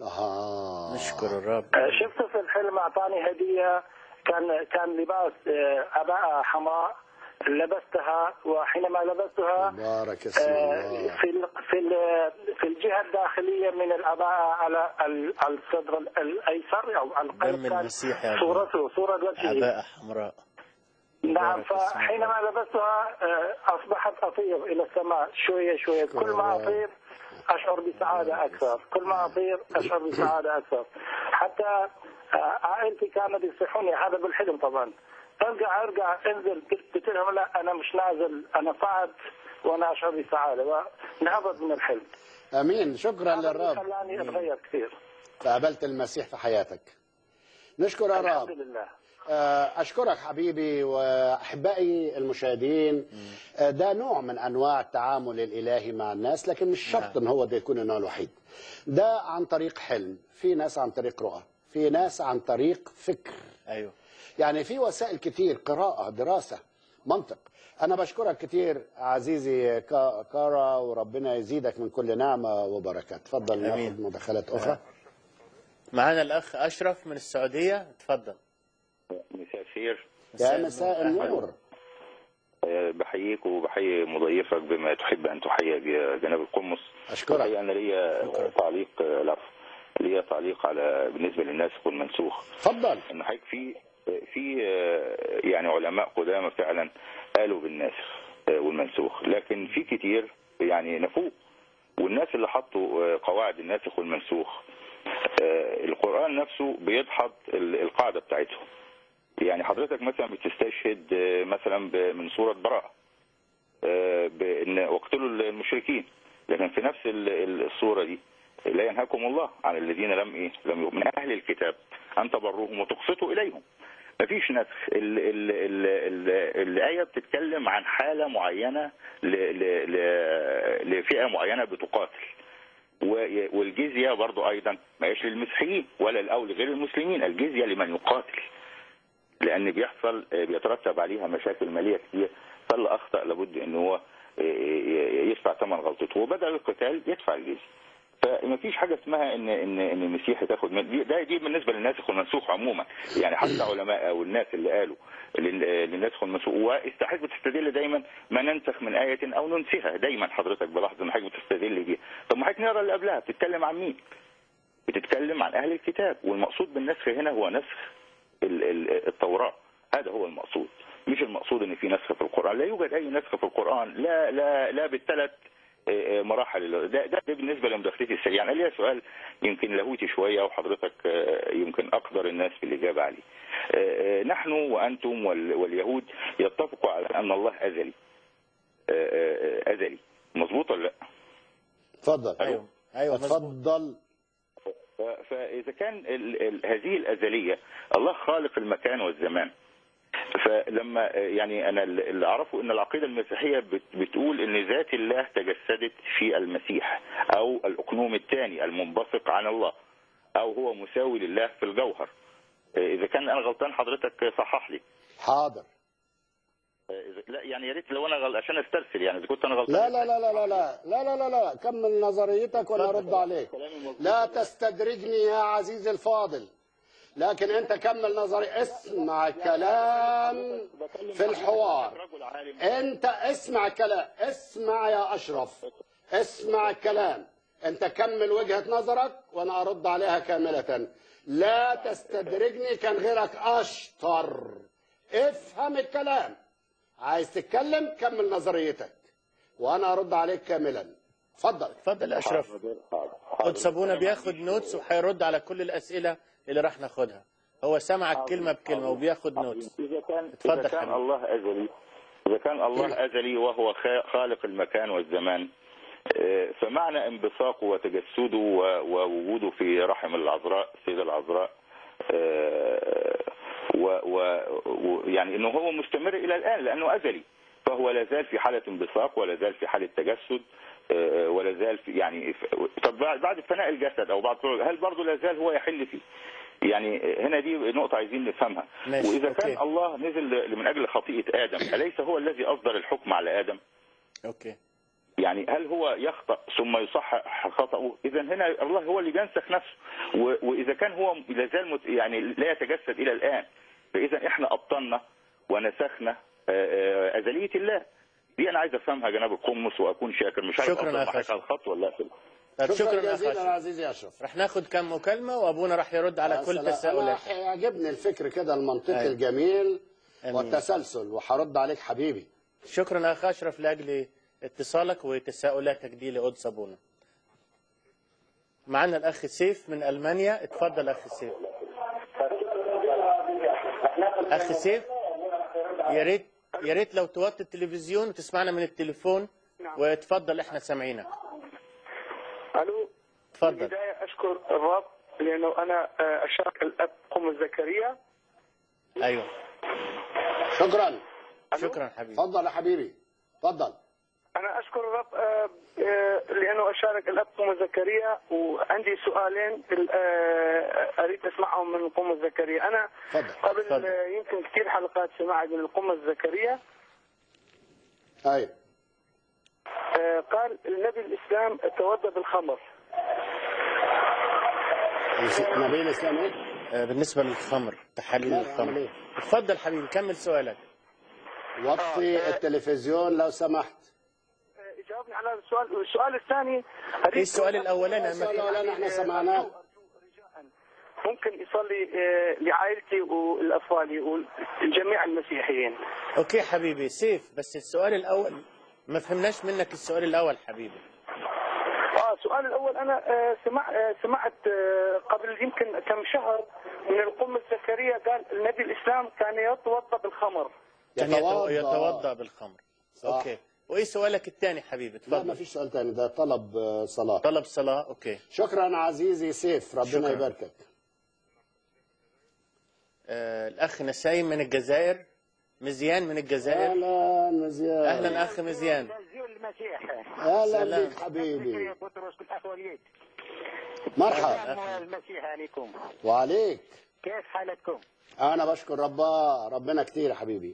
أها نشكر الرب آه، شفته في الحلم أعطاني هدية كان كان لباس آه، عباءة حمراء لبستها وحينما لبستها بارك اسم آه، الله في ال- في ال- في الجهه الداخليه من العباءه على ال- على الصدر ال- الايسر او على دم القلب كان المسيح يا أبو. صورته صوره وجهه عباءة حمراء نعم مبارك اسم فحينما لبستها آه، اصبحت اطير الى السماء شويه شويه كل ما اطير اشعر بسعاده اكثر كل ما اطير اشعر بسعاده اكثر حتى آه، عائلتي كانوا يصيحوني هذا بالحلم طبعا ارجع ارجع انزل قلت لهم لا انا مش نازل انا صعد وانا اشعر بسعاده ونهضت من الحلم امين شكرا هذا اللي للرب خلاني اتغير كثير فقابلت المسيح في حياتك نشكر الرب الحمد لله آه، أشكرك حبيبي وأحبائي المشاهدين آه، ده نوع من أنواع التعامل الإلهي مع الناس لكن مش شرط أن هو ده يكون النوع الوحيد ده عن طريق حلم في ناس عن طريق رؤى في ناس عن طريق فكر ايوه يعني في وسائل كتير قراءة دراسة منطق أنا بشكرك كتير عزيزي كا- كارا وربنا يزيدك من كل نعمة وبركة تفضل آمين. ناخد مداخلات أخرى معانا الاخ اشرف من السعوديه اتفضل مساء الخير يا مساء النور آه، بحييك وبحيي مضيفك بما تحب ان تحيى بجناب القمص أشكرك. الحقيقة انا ليا تعليق آه، لا ليا تعليق على بالنسبه للناسخ والمنسوخ اتفضل ان حضرتك في في آه، يعني علماء قدامى فعلا قالوا بالناسخ آه، والمنسوخ لكن في كتير يعني نفوق والناس اللي حطوا آه، قواعد الناسخ والمنسوخ آه، القرآن نفسه بيدحض ال- القاعدة بتاعتهم يعني حضرتك مثلا بتستشهد آه، مثلا ب- من سورة براءة آه، بان واقتلوا المشركين لكن في نفس ال- ال- السورة دي لا ينهاكم الله عن الذين لم ايه لم يؤمنوا من اهل الكتاب ان تبروهم وتقسطوا اليهم مفيش نسخ ال ال ال ال الآية بتتكلم عن حالة معينة ل ل ل لفئة معينة بتقاتل و- والجزية برضو أيضا ما هيش للمسيحيين ولا الأو لغير المسلمين الجزية لمن يقاتل لأن بيحصل بيترتب عليها مشاكل مالية كتير فاللي أخطأ لابد إن هو يدفع ثمن غلطته وبدأ القتال يدفع الجزية فما فيش حاجه اسمها ان ان ان المسيح تاخد من دي ده دي بالنسبه للناسخ والمنسوخ عموما يعني حتى علماء او الناس اللي قالوا لل- للناسخ والمنسوخ واستحق بتستدل دايما ما ننسخ من ايه او ننسخها دايما حضرتك بلاحظ ان حضرتك بتستدل بيها طب ما حضرتك نقرا اللي قبلها بتتكلم عن مين؟ بتتكلم عن اهل الكتاب والمقصود بالنسخ هنا هو نسخ ال- ال- التوراه هذا هو المقصود مش المقصود ان في نسخ في القران لا يوجد اي نسخ في القران لا لا لا بالثلاث آه، آه، مراحل ده, ده, ده بالنسبه لمداخلتي السريعه انا ليا سؤال يمكن لاهوتي شويه وحضرتك آه، يمكن اقدر الناس في الاجابه عليه آه، آه، نحن وانتم وال- واليهود يتفقوا على ان الله ازلي آه، آه، آه، ازلي مظبوط ولا لا اتفضل ايوه ايوه مظبوط اتفضل ف- فاذا كان ال ال هذه الازليه الله خالق المكان والزمان فلما يعني انا اللي اعرفه ان العقيده المسيحيه بت- بتقول ان ذات الله تجسدت في المسيح او الاقنوم الثاني المنبثق عن الله او هو مساوي لله في الجوهر اذا كان انا غلطان حضرتك صحح لي حاضر إذا- لا يعني يا ريت لو انا غلط عشان استرسل يعني اذا كنت انا غلطان لا لا لا لا لا لا لا لا لا لا كمل نظريتك وانا ارد عليك لا تستدرجني يا عزيزي الفاضل لكن انت كمل نظري اسمع كلام في الحوار انت اسمع كلام اسمع يا اشرف اسمع الكلام انت كمل وجهة نظرك وانا ارد عليها كاملة لا تستدرجني كان غيرك اشطر افهم الكلام عايز تتكلم كمل نظريتك وانا ارد عليك كاملا اتفضل اتفضل يا اشرف قدس ابونا بياخد نوتس وهيرد على كل الاسئله اللي راح ناخدها هو سمعك كلمه بكلمه وبياخد نوتس اذا كان اتفضل اذا كان حبيبي. الله ازلي اذا كان الله ازلي وهو خا- خالق المكان والزمان آه، فمعنى انبثاقه وتجسده و- ووجوده في رحم العذراء السيده العذراء آه، و- و- و- يعني انه هو مستمر الى الان لانه ازلي فهو لا زال في حاله انبثاق ولا زال في حاله تجسد آه، ولا زال في يعني ف- طب بعد بعد فناء الجسد او بعد هل برضه لا زال هو يحل فيه؟ يعني هنا دي نقطة عايزين نفهمها ماشي، وإذا أوكي. كان الله نزل من أجل خطيئة آدم أليس هو الذي أصدر الحكم على آدم اوكي يعني هل هو يخطأ ثم يصحح خطأه إذا هنا الله هو اللي بينسخ نفسه و- وإذا كان هو لا زال مت- يعني لا يتجسد إلى الآن فإذا إحنا أبطلنا ونسخنا آه، آه، أزلية الله دي أنا عايز أفهمها جناب القمص وأكون شاكر مش عارف شكراً أفضل يا معاك أخي. على الخط ولا أقفل طب شكرا شكرا يا جزيلا أخي يا أشرف. عزيزي اشرف رح ناخد كم مكالمه وابونا راح يرد على كل سلام. تساؤلات أنا يعجبني الفكر كده المنطقي أيوة. الجميل أمين. والتسلسل وهرد عليك حبيبي شكرا يا اخ اشرف لاجل اتصالك وتساؤلاتك دي لقدس ابونا معنا الاخ سيف من المانيا اتفضل اخ سيف اخ سيف يا ريت يا ريت لو توطي التلفزيون وتسمعنا من التليفون نعم. وتفضل احنا سامعينك الو في تفضل البدايه اشكر الرب لانه انا آه، اشارك الاب قم زكريا ايوه شكرا شكرا حبيبي اتفضل يا حبيبي اتفضل انا اشكر الرب آه، آه، لانه اشارك الاب قم زكريا وعندي سؤالين آه، اريد اسمعهم من قم زكريا انا اتفضل قبل اتفضل. آه، يمكن كثير حلقات سمعت من القمة الزكريا ايوه آه، قال النبي الإسلام توضى بالخمر نبي الاسلام ايه؟ آه، بالنسبه للخمر تحاليل لا، أعمل الخمر إيه؟ اتفضل حبيبي كمل سؤالك وطي التلفزيون لو سمحت آه، جاوبني على السؤال والسؤال الثاني ايه السؤال الاولاني أنا السؤال ما- الاولاني احنا سمعناه ممكن يصلي آه، لعائلتي والاطفال والجميع المسيحيين اوكي حبيبي سيف بس السؤال الاول ما فهمناش منك السؤال الاول حبيبي اه السؤال الاول انا آه، سمع آه، سمعت آه، قبل يمكن كم شهر من القمة زكريا قال النبي الاسلام كان يتوضا بالخمر كان يتو- يتوضا بالخمر صح. اوكي وايه سؤالك الثاني حبيبي لا ما تفضل فيش سؤال تاني ده طلب آه، صلاة طلب صلاه اوكي شكرا عزيزي سيف ربنا شكراً. يباركك آه الاخ نسايم من الجزائر مزيان من الجزائر اهلا مزيان اهلا اخ مزيان المسيح اهلا سلام. بك حبيبي بطرس بالاخ وليد مرحبا سلام المسيح عليكم وعليك كيف حالتكم؟ انا بشكر ربا ربنا كتير يا حبيبي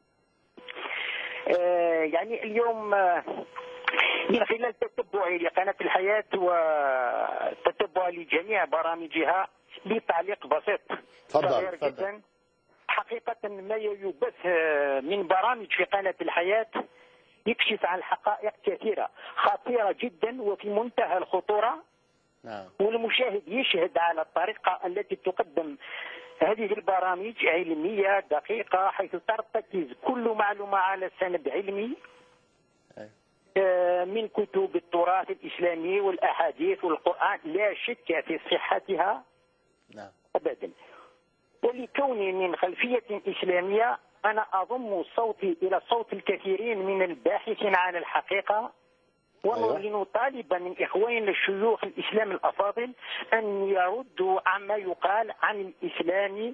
آه يعني اليوم آه، من خلال تتبعي لقناة الحياة وتتبعي لجميع برامجها لي تعليق بسيط تفضل، صغير تفضل. جدا حقيقة ما يبث آه، من برامج في قناة الحياة يكشف عن حقائق كثيرة خطيرة جدا وفي منتهى الخطورة نعم والمشاهد يشهد على الطريقة التي تقدم هذه البرامج علمية دقيقة حيث ترتكز كل معلومة على سند علمي أيوة. آه، من كتب التراث الإسلامي والأحاديث والقرآن لا شك في صحتها نعم أبدا ولكوني من خلفية إسلامية أنا أضم صوتي إلى صوت الكثيرين من الباحثين عن الحقيقة ونعلن طالبا من إخواننا الشيوخ الإسلام الأفاضل أن يردوا عما يقال عن الإسلام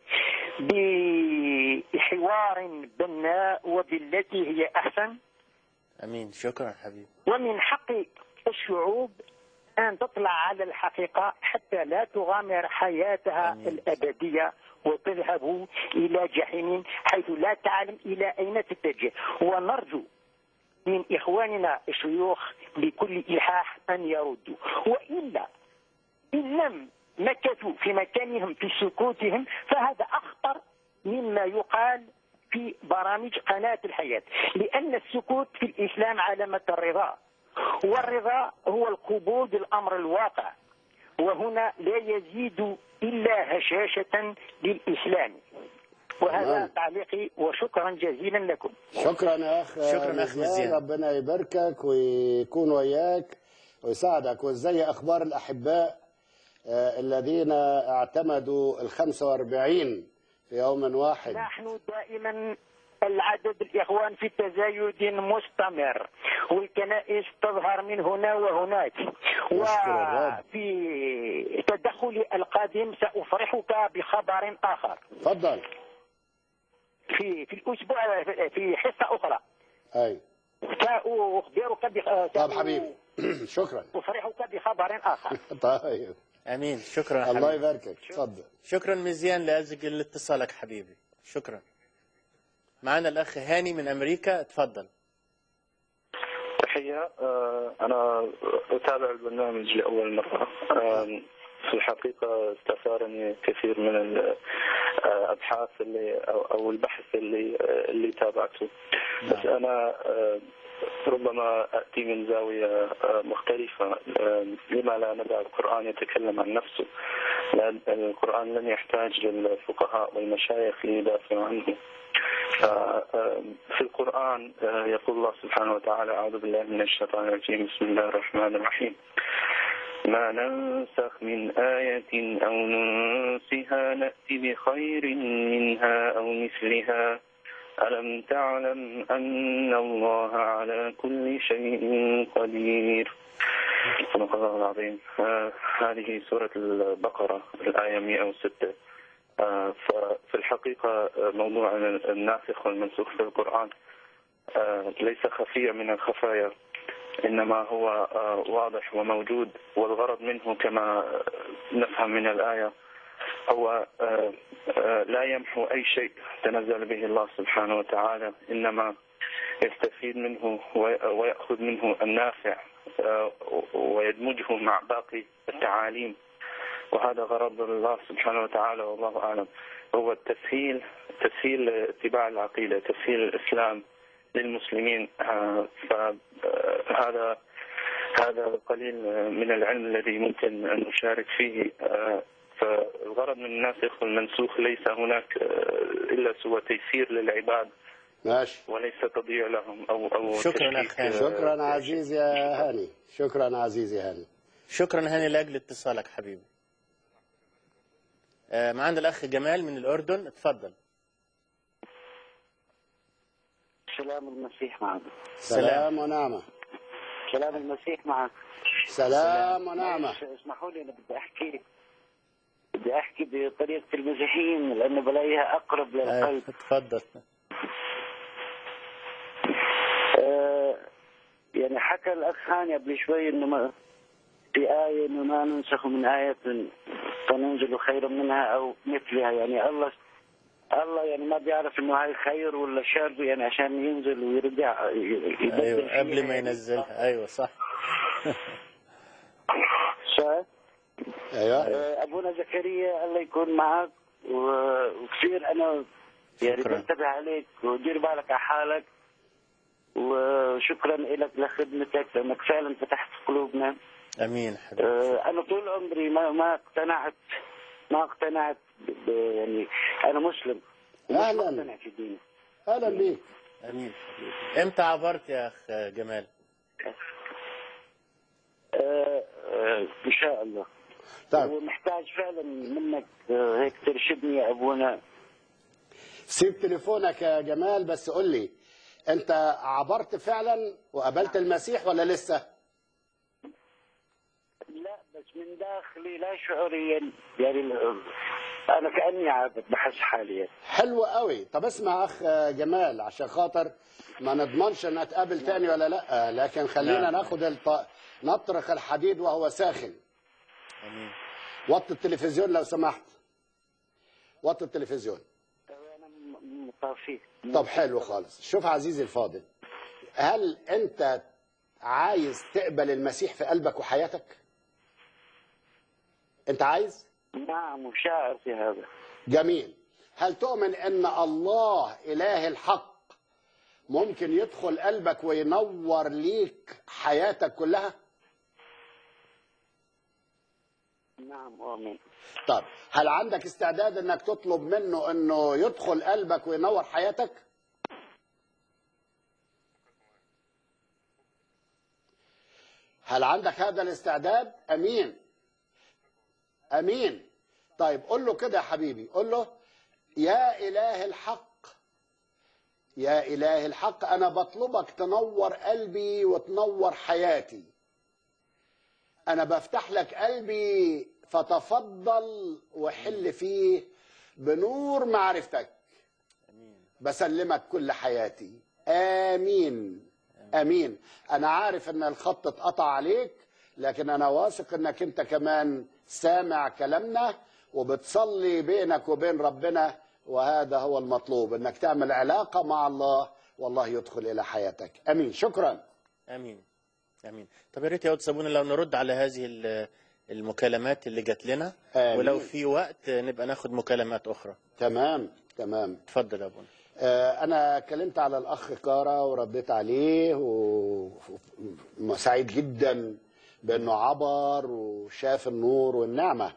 بحوار بناء وبالتي هي أحسن امين شكرا حبيبي ومن حق الشعوب أن تطلع على الحقيقة حتى لا تغامر حياتها آمين. الأبدية وتذهب إلى جحيم حيث لا تعلم إلى أين تتجه ونرجو من إخواننا الشيوخ بكل إلحاح أن يردوا وإلا إن لم مكثوا في مكانهم في سكوتهم فهذا أخطر مما يقال في برامج قناة الحياة لأن السكوت في الإسلام علامة الرضا والرضا هو القبول بالأمر الواقع وهنا لا يزيد إلا هشاشة للإسلام وهذا تمام. تعليقي وشكرا جزيلا لكم شكرا يا اخ شكراً أخ مزيان. ربنا يباركك ويكون وياك ويساعدك وازاي اخبار الاحباء آه، الذين اعتمدوا ال 45 في يوم واحد نحن دائما العدد الإخوان في تزايد مستمر والكنائس تظهر من هنا وهناك نشكر الرب. وفي تدخلي القادم سأفرحك بخبر آخر تفضل في في الأسبوع في حصة أخرى اي سأخبرك بخ... طب حبيبي شكرا أفرحك بخبر آخر طيب امين شكرا الله حبيبي يباركك اتفضل شكرا مزيان لاجل اتصالك حبيبي شكرا معنا الاخ هاني من امريكا اتفضل تحية آه، أنا أتابع البرنامج لأول مرة آم، في الحقيقة استثارني كثير من الأبحاث اللي أو أو البحث اللي اللي تابعته بس أنا آه، ربما أتي من زاوية آه، مختلفة آم، لما لا ندع القرآن يتكلم عن نفسه لأن القرآن لن يحتاج للفقهاء والمشايخ ليدافعوا عنه في القرآن يقول الله سبحانه وتعالى أعوذ بالله من الشيطان الرجيم بسم الله الرحمن الرحيم ما ننسخ من آية أو ننسها نأتي بخير منها أو مثلها ألم تعلم أن الله على كل شيء قدير صدق الله العظيم آه، هذه سورة البقرة الآية 106 آه، ففي الحقيقة آه، موضوع الناسخ والمنسوخ في القرآن آه، ليس خفيا من الخفايا إنما هو آه، واضح وموجود والغرض منه كما آه، نفهم من الآية هو آه، آه، لا يمحو أي شيء تنزل به الله سبحانه وتعالى إنما يستفيد منه وي- ويأخذ منه النافع آه، ويدمجه مع باقي التعاليم وهذا غرض الله سبحانه وتعالى والله أعلم هو التسهيل تسهيل اتباع العقيدة تسهيل الإسلام للمسلمين آه، فهذا هذا قليل من العلم الذي ممكن أن نشارك فيه آه، فالغرض من الناسخ والمنسوخ ليس هناك آه، إلا سوى تيسير للعباد ماشي وليس تضييع لهم أو أو شكراً تشكيك، أخي. آه، شكرا عزيزي يا هاني شكرا عزيزي هاني شكرا هاني لاجل اتصالك حبيبي آه، معانا الاخ جمال من الاردن اتفضل سلام المسيح معك سلام ونعمة سلام المسيح معك سلام ونعمة اسمحوا لي انا بدي احكي بدي احكي بطريقه المسيحيين لانه بلاقيها اقرب آه، للقلب اتفضل آه يعني حكى الاخ هاني قبل شوي انه ما في آية إنه ما ننسخ من آية فننزل خيرا منها أو مثلها يعني الله الله يعني ما بيعرف إنه هاي خير ولا شر يعني عشان ينزل ويرجع ي- يبدل ايوه فيها قبل ما يعني. ينزلها ايوه صح شايف؟ ايوه آه، ابونا زكريا الله يكون معك و- وكثير انا يعني شكراً. بنتبه عليك ودير بالك على حالك وشكرا لك لخدمتك لانك فعلا فتحت قلوبنا امين حبيبي آه، انا طول عمري ما ما اقتنعت ما اقتنعت ب- ب- يعني انا مسلم ومش أهلاً. مقتنع في ديني اهلا بيك امين حبيبي امتى عبرت يا اخ جمال آه، آه، ان شاء الله طيب ومحتاج فعلا منك آه، هيك ترشدني يا ابونا سيب تليفونك يا جمال بس قول لي انت عبرت فعلا وقابلت المسيح ولا لسه لا بس من داخلي لا شعوريا يعني ال- انا كاني عابد بحس حاليا حلو قوي طب اسمع اخ جمال عشان خاطر ما نضمنش ان اتقابل تاني ولا لا لكن خلينا نعم. ناخد الط... نطرق الحديد وهو ساخن امين وطي التلفزيون لو سمحت وطي التلفزيون انا م- مطافي طب حلو خالص شوف عزيزي الفاضل هل انت عايز تقبل المسيح في قلبك وحياتك انت عايز نعم وشاعر في هذا جميل هل تؤمن ان الله اله الحق ممكن يدخل قلبك وينور ليك حياتك كلها نعم اؤمن طب هل عندك استعداد انك تطلب منه انه يدخل قلبك وينور حياتك هل عندك هذا الاستعداد امين امين طيب قول له كده يا حبيبي قول له يا اله الحق يا اله الحق انا بطلبك تنور قلبي وتنور حياتي انا بفتح لك قلبي فتفضل وحل فيه بنور معرفتك بسلمك كل حياتي امين امين انا عارف ان الخط اتقطع عليك لكن انا واثق انك انت كمان سامع كلامنا وبتصلي بينك وبين ربنا وهذا هو المطلوب انك تعمل علاقه مع الله والله يدخل الى حياتك امين شكرا امين امين طب يا ريت يا أستاذ صابونة لو نرد على هذه ال- المكالمات اللي جات لنا آمين. ولو في وقت نبقى ناخد مكالمات اخرى تمام تمام اتفضل يا ابونا آه، انا اتكلمت على الاخ كارا ورديت عليه و- وسعيد جدا بانه عبر وشاف النور والنعمه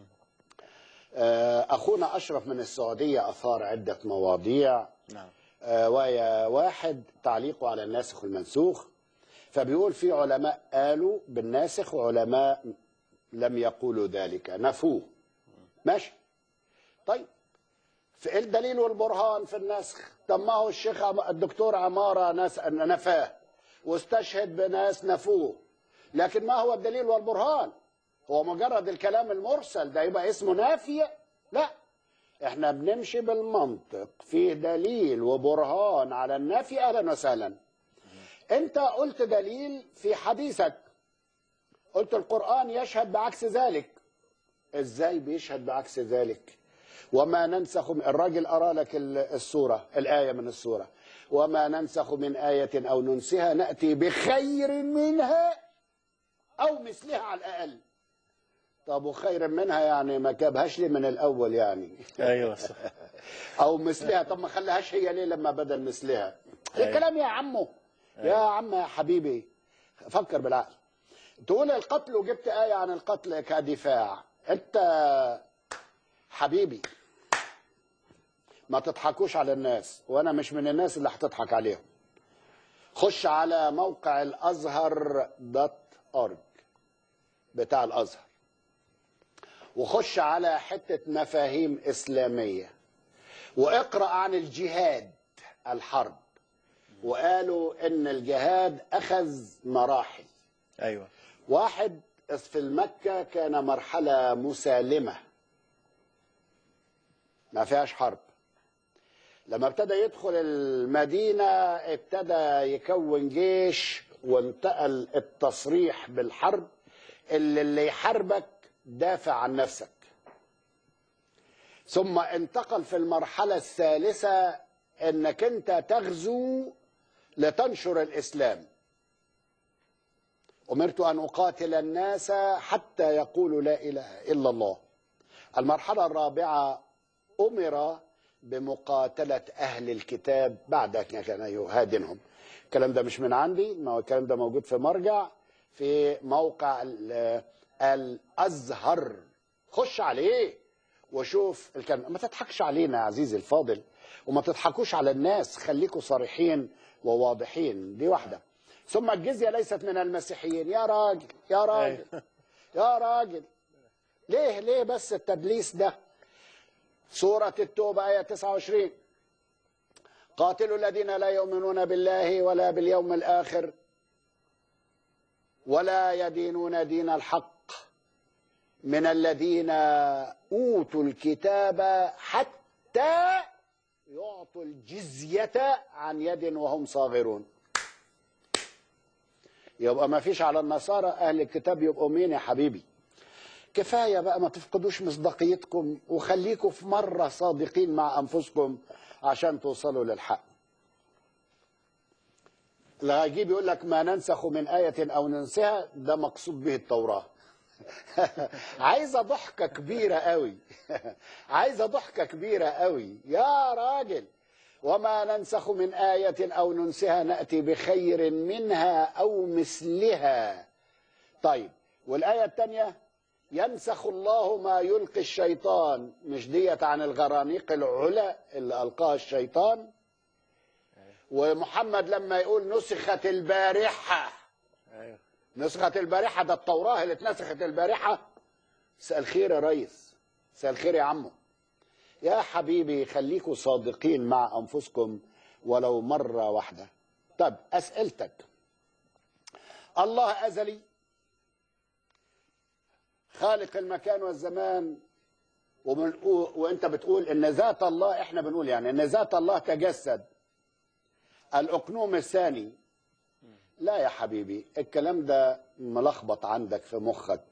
آه، اخونا اشرف من السعوديه اثار عده مواضيع نعم آه، وهي واحد تعليقه على الناسخ والمنسوخ فبيقول في علماء قالوا بالناسخ وعلماء لم يقولوا ذلك نفوه ماشي طيب في الدليل والبرهان في النسخ طب ما هو الشيخ عم- الدكتور عمارة ناس نفاه واستشهد بناس نفوه لكن ما هو الدليل والبرهان هو مجرد الكلام المرسل ده يبقى اسمه نافية لا احنا بنمشي بالمنطق فيه دليل وبرهان على النفي اهلا وسهلا انت قلت دليل في حديثك قلت القرآن يشهد بعكس ذلك ازاي بيشهد بعكس ذلك وما ننسخ من الراجل أرى لك ال- السورة الآية من السورة وما ننسخ من آية أو ننسها نأتي بخير منها أو مثلها على الأقل طب وخير منها يعني ما جابهاش لي من الأول يعني ايوه صح أو مثلها طب ما خلاهاش هي ليه لما بدل مثلها أيوة. الكلام يا عمو يا عم يا حبيبي فكر بالعقل تقول القتل وجبت آية عن القتل كدفاع أنت حبيبي ما تضحكوش على الناس وأنا مش من الناس اللي هتضحك عليهم خش على موقع الأزهر دوت أورج بتاع الأزهر وخش على حتة مفاهيم إسلامية واقرأ عن الجهاد الحرب وقالوا إن الجهاد أخذ مراحل ايوه واحد في المكة كان مرحلة مسالمة ما فيهاش حرب لما ابتدى يدخل المدينة ابتدى يكون جيش وانتقل التصريح بالحرب اللي, اللي يحاربك دافع عن نفسك ثم انتقل في المرحلة الثالثة انك انت تغزو لتنشر الاسلام أمرت أن أقاتل الناس حتى يقولوا لا إله إلا الله المرحلة الرابعة أمر بمقاتلة أهل الكتاب بعد أن كان يهادنهم الكلام ده مش من عندي ما هو الكلام ده موجود في مرجع في موقع ال- الأزهر خش عليه وشوف الكلام ما تضحكش علينا يا عزيزي الفاضل وما تضحكوش على الناس خليكوا صريحين وواضحين دي واحدة ثم الجزية ليست من المسيحيين يا راجل يا راجل يا راجل ليه ليه بس التدليس ده سورة التوبة آية 29 قاتلوا الذين لا يؤمنون بالله ولا باليوم الآخر ولا يدينون دين الحق من الذين أوتوا الكتاب حتى يعطوا الجزية عن يد وهم صاغرون يبقى ما فيش على النصارى أهل الكتاب يبقوا مين يا حبيبي كفاية بقى ما تفقدوش مصداقيتكم وخليكم في مرة صادقين مع أنفسكم عشان توصلوا للحق اللي هيجيب يقول لك ما ننسخ من آية أو ننسها ده مقصود به التوراة عايزة ضحكة كبيرة قوي عايزة ضحكة كبيرة قوي يا راجل وما ننسخ من آية أو ننسها نأتي بخير منها أو مثلها طيب والآية الثانية ينسخ الله ما يلقي الشيطان مش ديت عن الغرانيق العلا اللي ألقاها الشيطان ومحمد لما يقول نسخت البارحة ايوه نسخت البارحة ده التوراة اللي اتنسخت البارحة مساء الخير يا ريس مساء الخير يا عمو يا حبيبي خليكوا صادقين مع أنفسكم ولو مرة واحدة طب أسئلتك الله أزلي خالق المكان والزمان ومن وانت بتقول ان ذات الله احنا بنقول يعني ان ذات الله تجسد الاقنوم الثاني لا يا حبيبي الكلام ده ملخبط عندك في مخك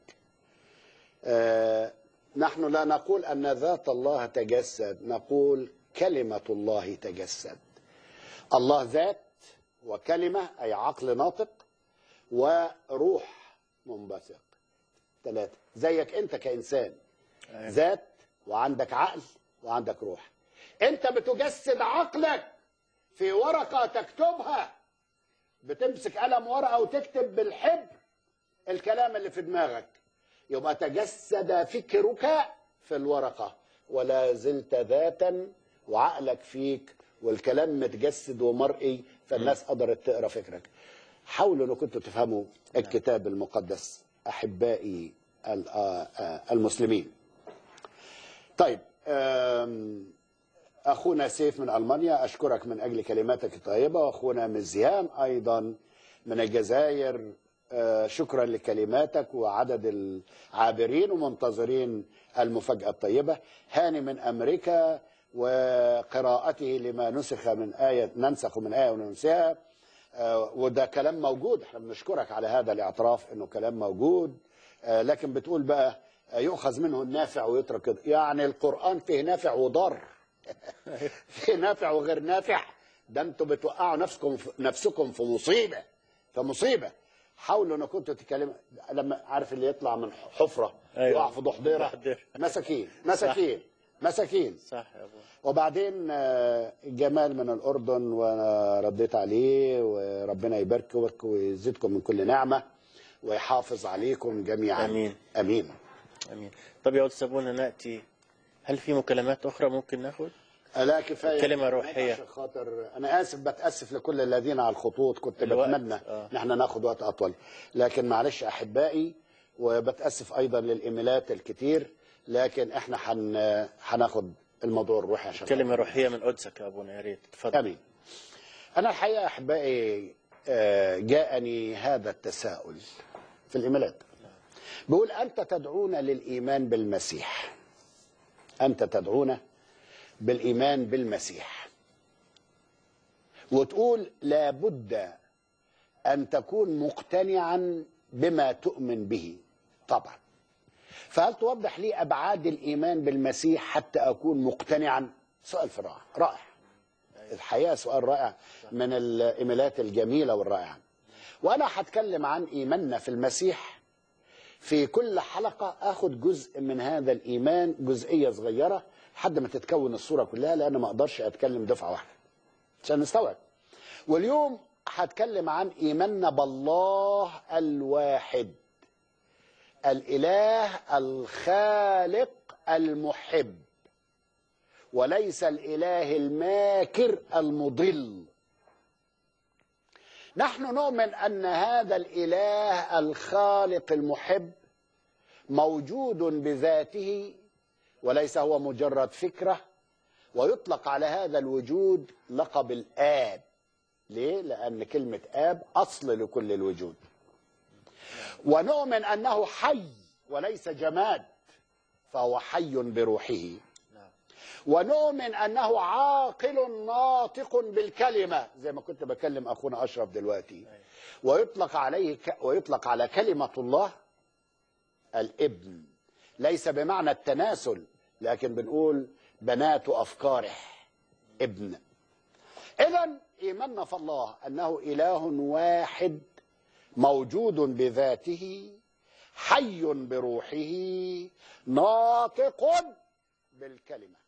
آه نحن لا نقول ان ذات الله تجسد نقول كلمه الله تجسد الله ذات وكلمه اي عقل ناطق وروح منبثق ثلاثه زيك انت كانسان ذات وعندك عقل وعندك روح انت بتجسد عقلك في ورقه تكتبها بتمسك قلم ورقه وتكتب بالحبر الكلام اللي في دماغك يبقى تجسد فكرك في الورقه ولا زلت ذاتا وعقلك فيك والكلام متجسد ومرئي فالناس قدرت تقرا فكرك حاولوا انكم كنتوا تفهموا الكتاب المقدس احبائي ال- آه، آه، المسلمين طيب آم، اخونا سيف من المانيا اشكرك من اجل كلماتك الطيبه واخونا مزيان ايضا من الجزائر آه، شكرا لكلماتك وعدد العابرين ومنتظرين المفاجاه الطيبه هاني من امريكا وقراءته لما نسخ من ايه ننسخ من ايه وننساها آه، وده كلام موجود احنا بنشكرك على هذا الاعتراف انه كلام موجود آه، لكن بتقول بقى آه، يؤخذ منه النافع ويترك يعني القران فيه نافع وضار في نافع وغير نافع ده انتوا بتوقعوا نفسكم في نفسكم في مصيبه في مصيبه حاولوا انكم كنتوا تتكلموا لما عارف اللي يطلع من حفره أيوة. يقع في ضحضيره ضحضيرة. مساكين مساكين مساكين صح يا ابو وبعدين آه، جمال من الأردن وأنا رديت عليه وربنا يباركك ويزيدكم من كل نعمة ويحافظ عليكم جميعا آمين. أمين امين طب يا استاذ سابونا ناتي هل في مكالمات اخرى ممكن ناخد لا كفاية كلمة روحية. عشان خاطر أنا آسف بتأسف لكل الذين على الخطوط كنت الوقت، بتمنى آه. إن احنا ناخد وقت أطول لكن معلش أحبائي وبتأسف أيضا للإيميلات الكتير لكن احنا حن... هناخد الموضوع الروحي عشان كلمه روحيه من قدسك يا ابونا يا ريت تفضل امين انا الحقيقه احبائي آه، جاءني هذا التساؤل في الايميلات بيقول انت تدعون للايمان بالمسيح انت تدعون بالايمان بالمسيح وتقول لابد ان تكون مقتنعا بما تؤمن به طبعا فهل توضح لي ابعاد الايمان بالمسيح حتى اكون مقتنعا سؤال في رائع رائع الحقيقه سؤال رائع من الايميلات الجميله والرائعه وانا هتكلم عن ايماننا في المسيح في كل حلقه اخد جزء من هذا الايمان جزئيه صغيره لحد ما تتكون الصوره كلها لان ما اقدرش اتكلم دفعه واحده عشان نستوعب واليوم هتكلم عن ايماننا بالله الواحد الاله الخالق المحب وليس الاله الماكر المضل نحن نؤمن ان هذا الاله الخالق المحب موجود بذاته وليس هو مجرد فكره ويطلق على هذا الوجود لقب الاب ليه لان كلمه اب اصل لكل الوجود ونؤمن انه حي وليس جماد فهو حي بروحه ونؤمن انه عاقل ناطق بالكلمه زي ما كنت بكلم اخونا اشرف دلوقتي ويطلق عليه ك... ويطلق على كلمه الله الابن ليس بمعنى التناسل لكن بنقول بنات افكاره ابن اذا ايماننا في الله انه اله واحد موجود بذاته حي بروحه ناطق بالكلمه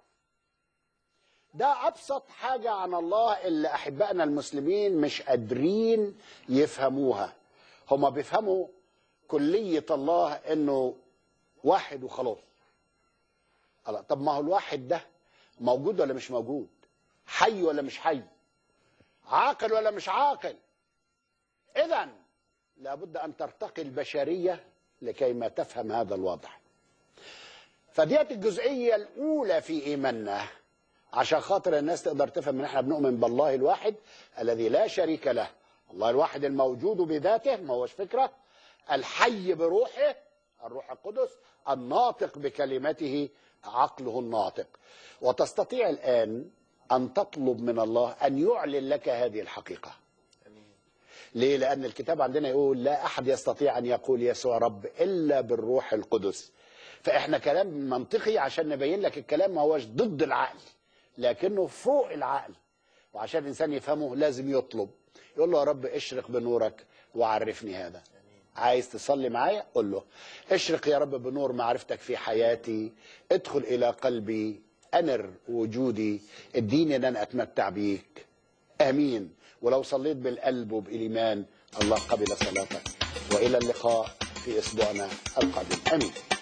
ده ابسط حاجه عن الله اللي احبائنا المسلمين مش قادرين يفهموها هما بيفهموا كليه الله انه واحد وخلاص الله طب ما هو الواحد ده موجود ولا مش موجود حي ولا مش حي عاقل ولا مش عاقل اذا لابد ان ترتقي البشريه لكي ما تفهم هذا الوضع فديت الجزئيه الاولى في ايماننا عشان خاطر الناس تقدر تفهم ان احنا بنؤمن بالله الواحد الذي لا شريك له الله الواحد الموجود بذاته ما هوش فكره الحي بروحه الروح القدس الناطق بكلمته عقله الناطق وتستطيع الان ان تطلب من الله ان يعلن لك هذه الحقيقه ليه لان الكتاب عندنا يقول لا احد يستطيع ان يقول يسوع رب الا بالروح القدس فاحنا كلام منطقي عشان نبين لك الكلام ما هوش ضد العقل لكنه فوق العقل وعشان الانسان يفهمه لازم يطلب يقول له يا رب اشرق بنورك وعرفني هذا عايز تصلي معايا قول له اشرق يا رب بنور معرفتك في حياتي ادخل الى قلبي انر وجودي اديني ان انا اتمتع بيك امين ولو صليت بالقلب وبالايمان الله قبل صلاتك والى اللقاء في اسبوعنا القادم امين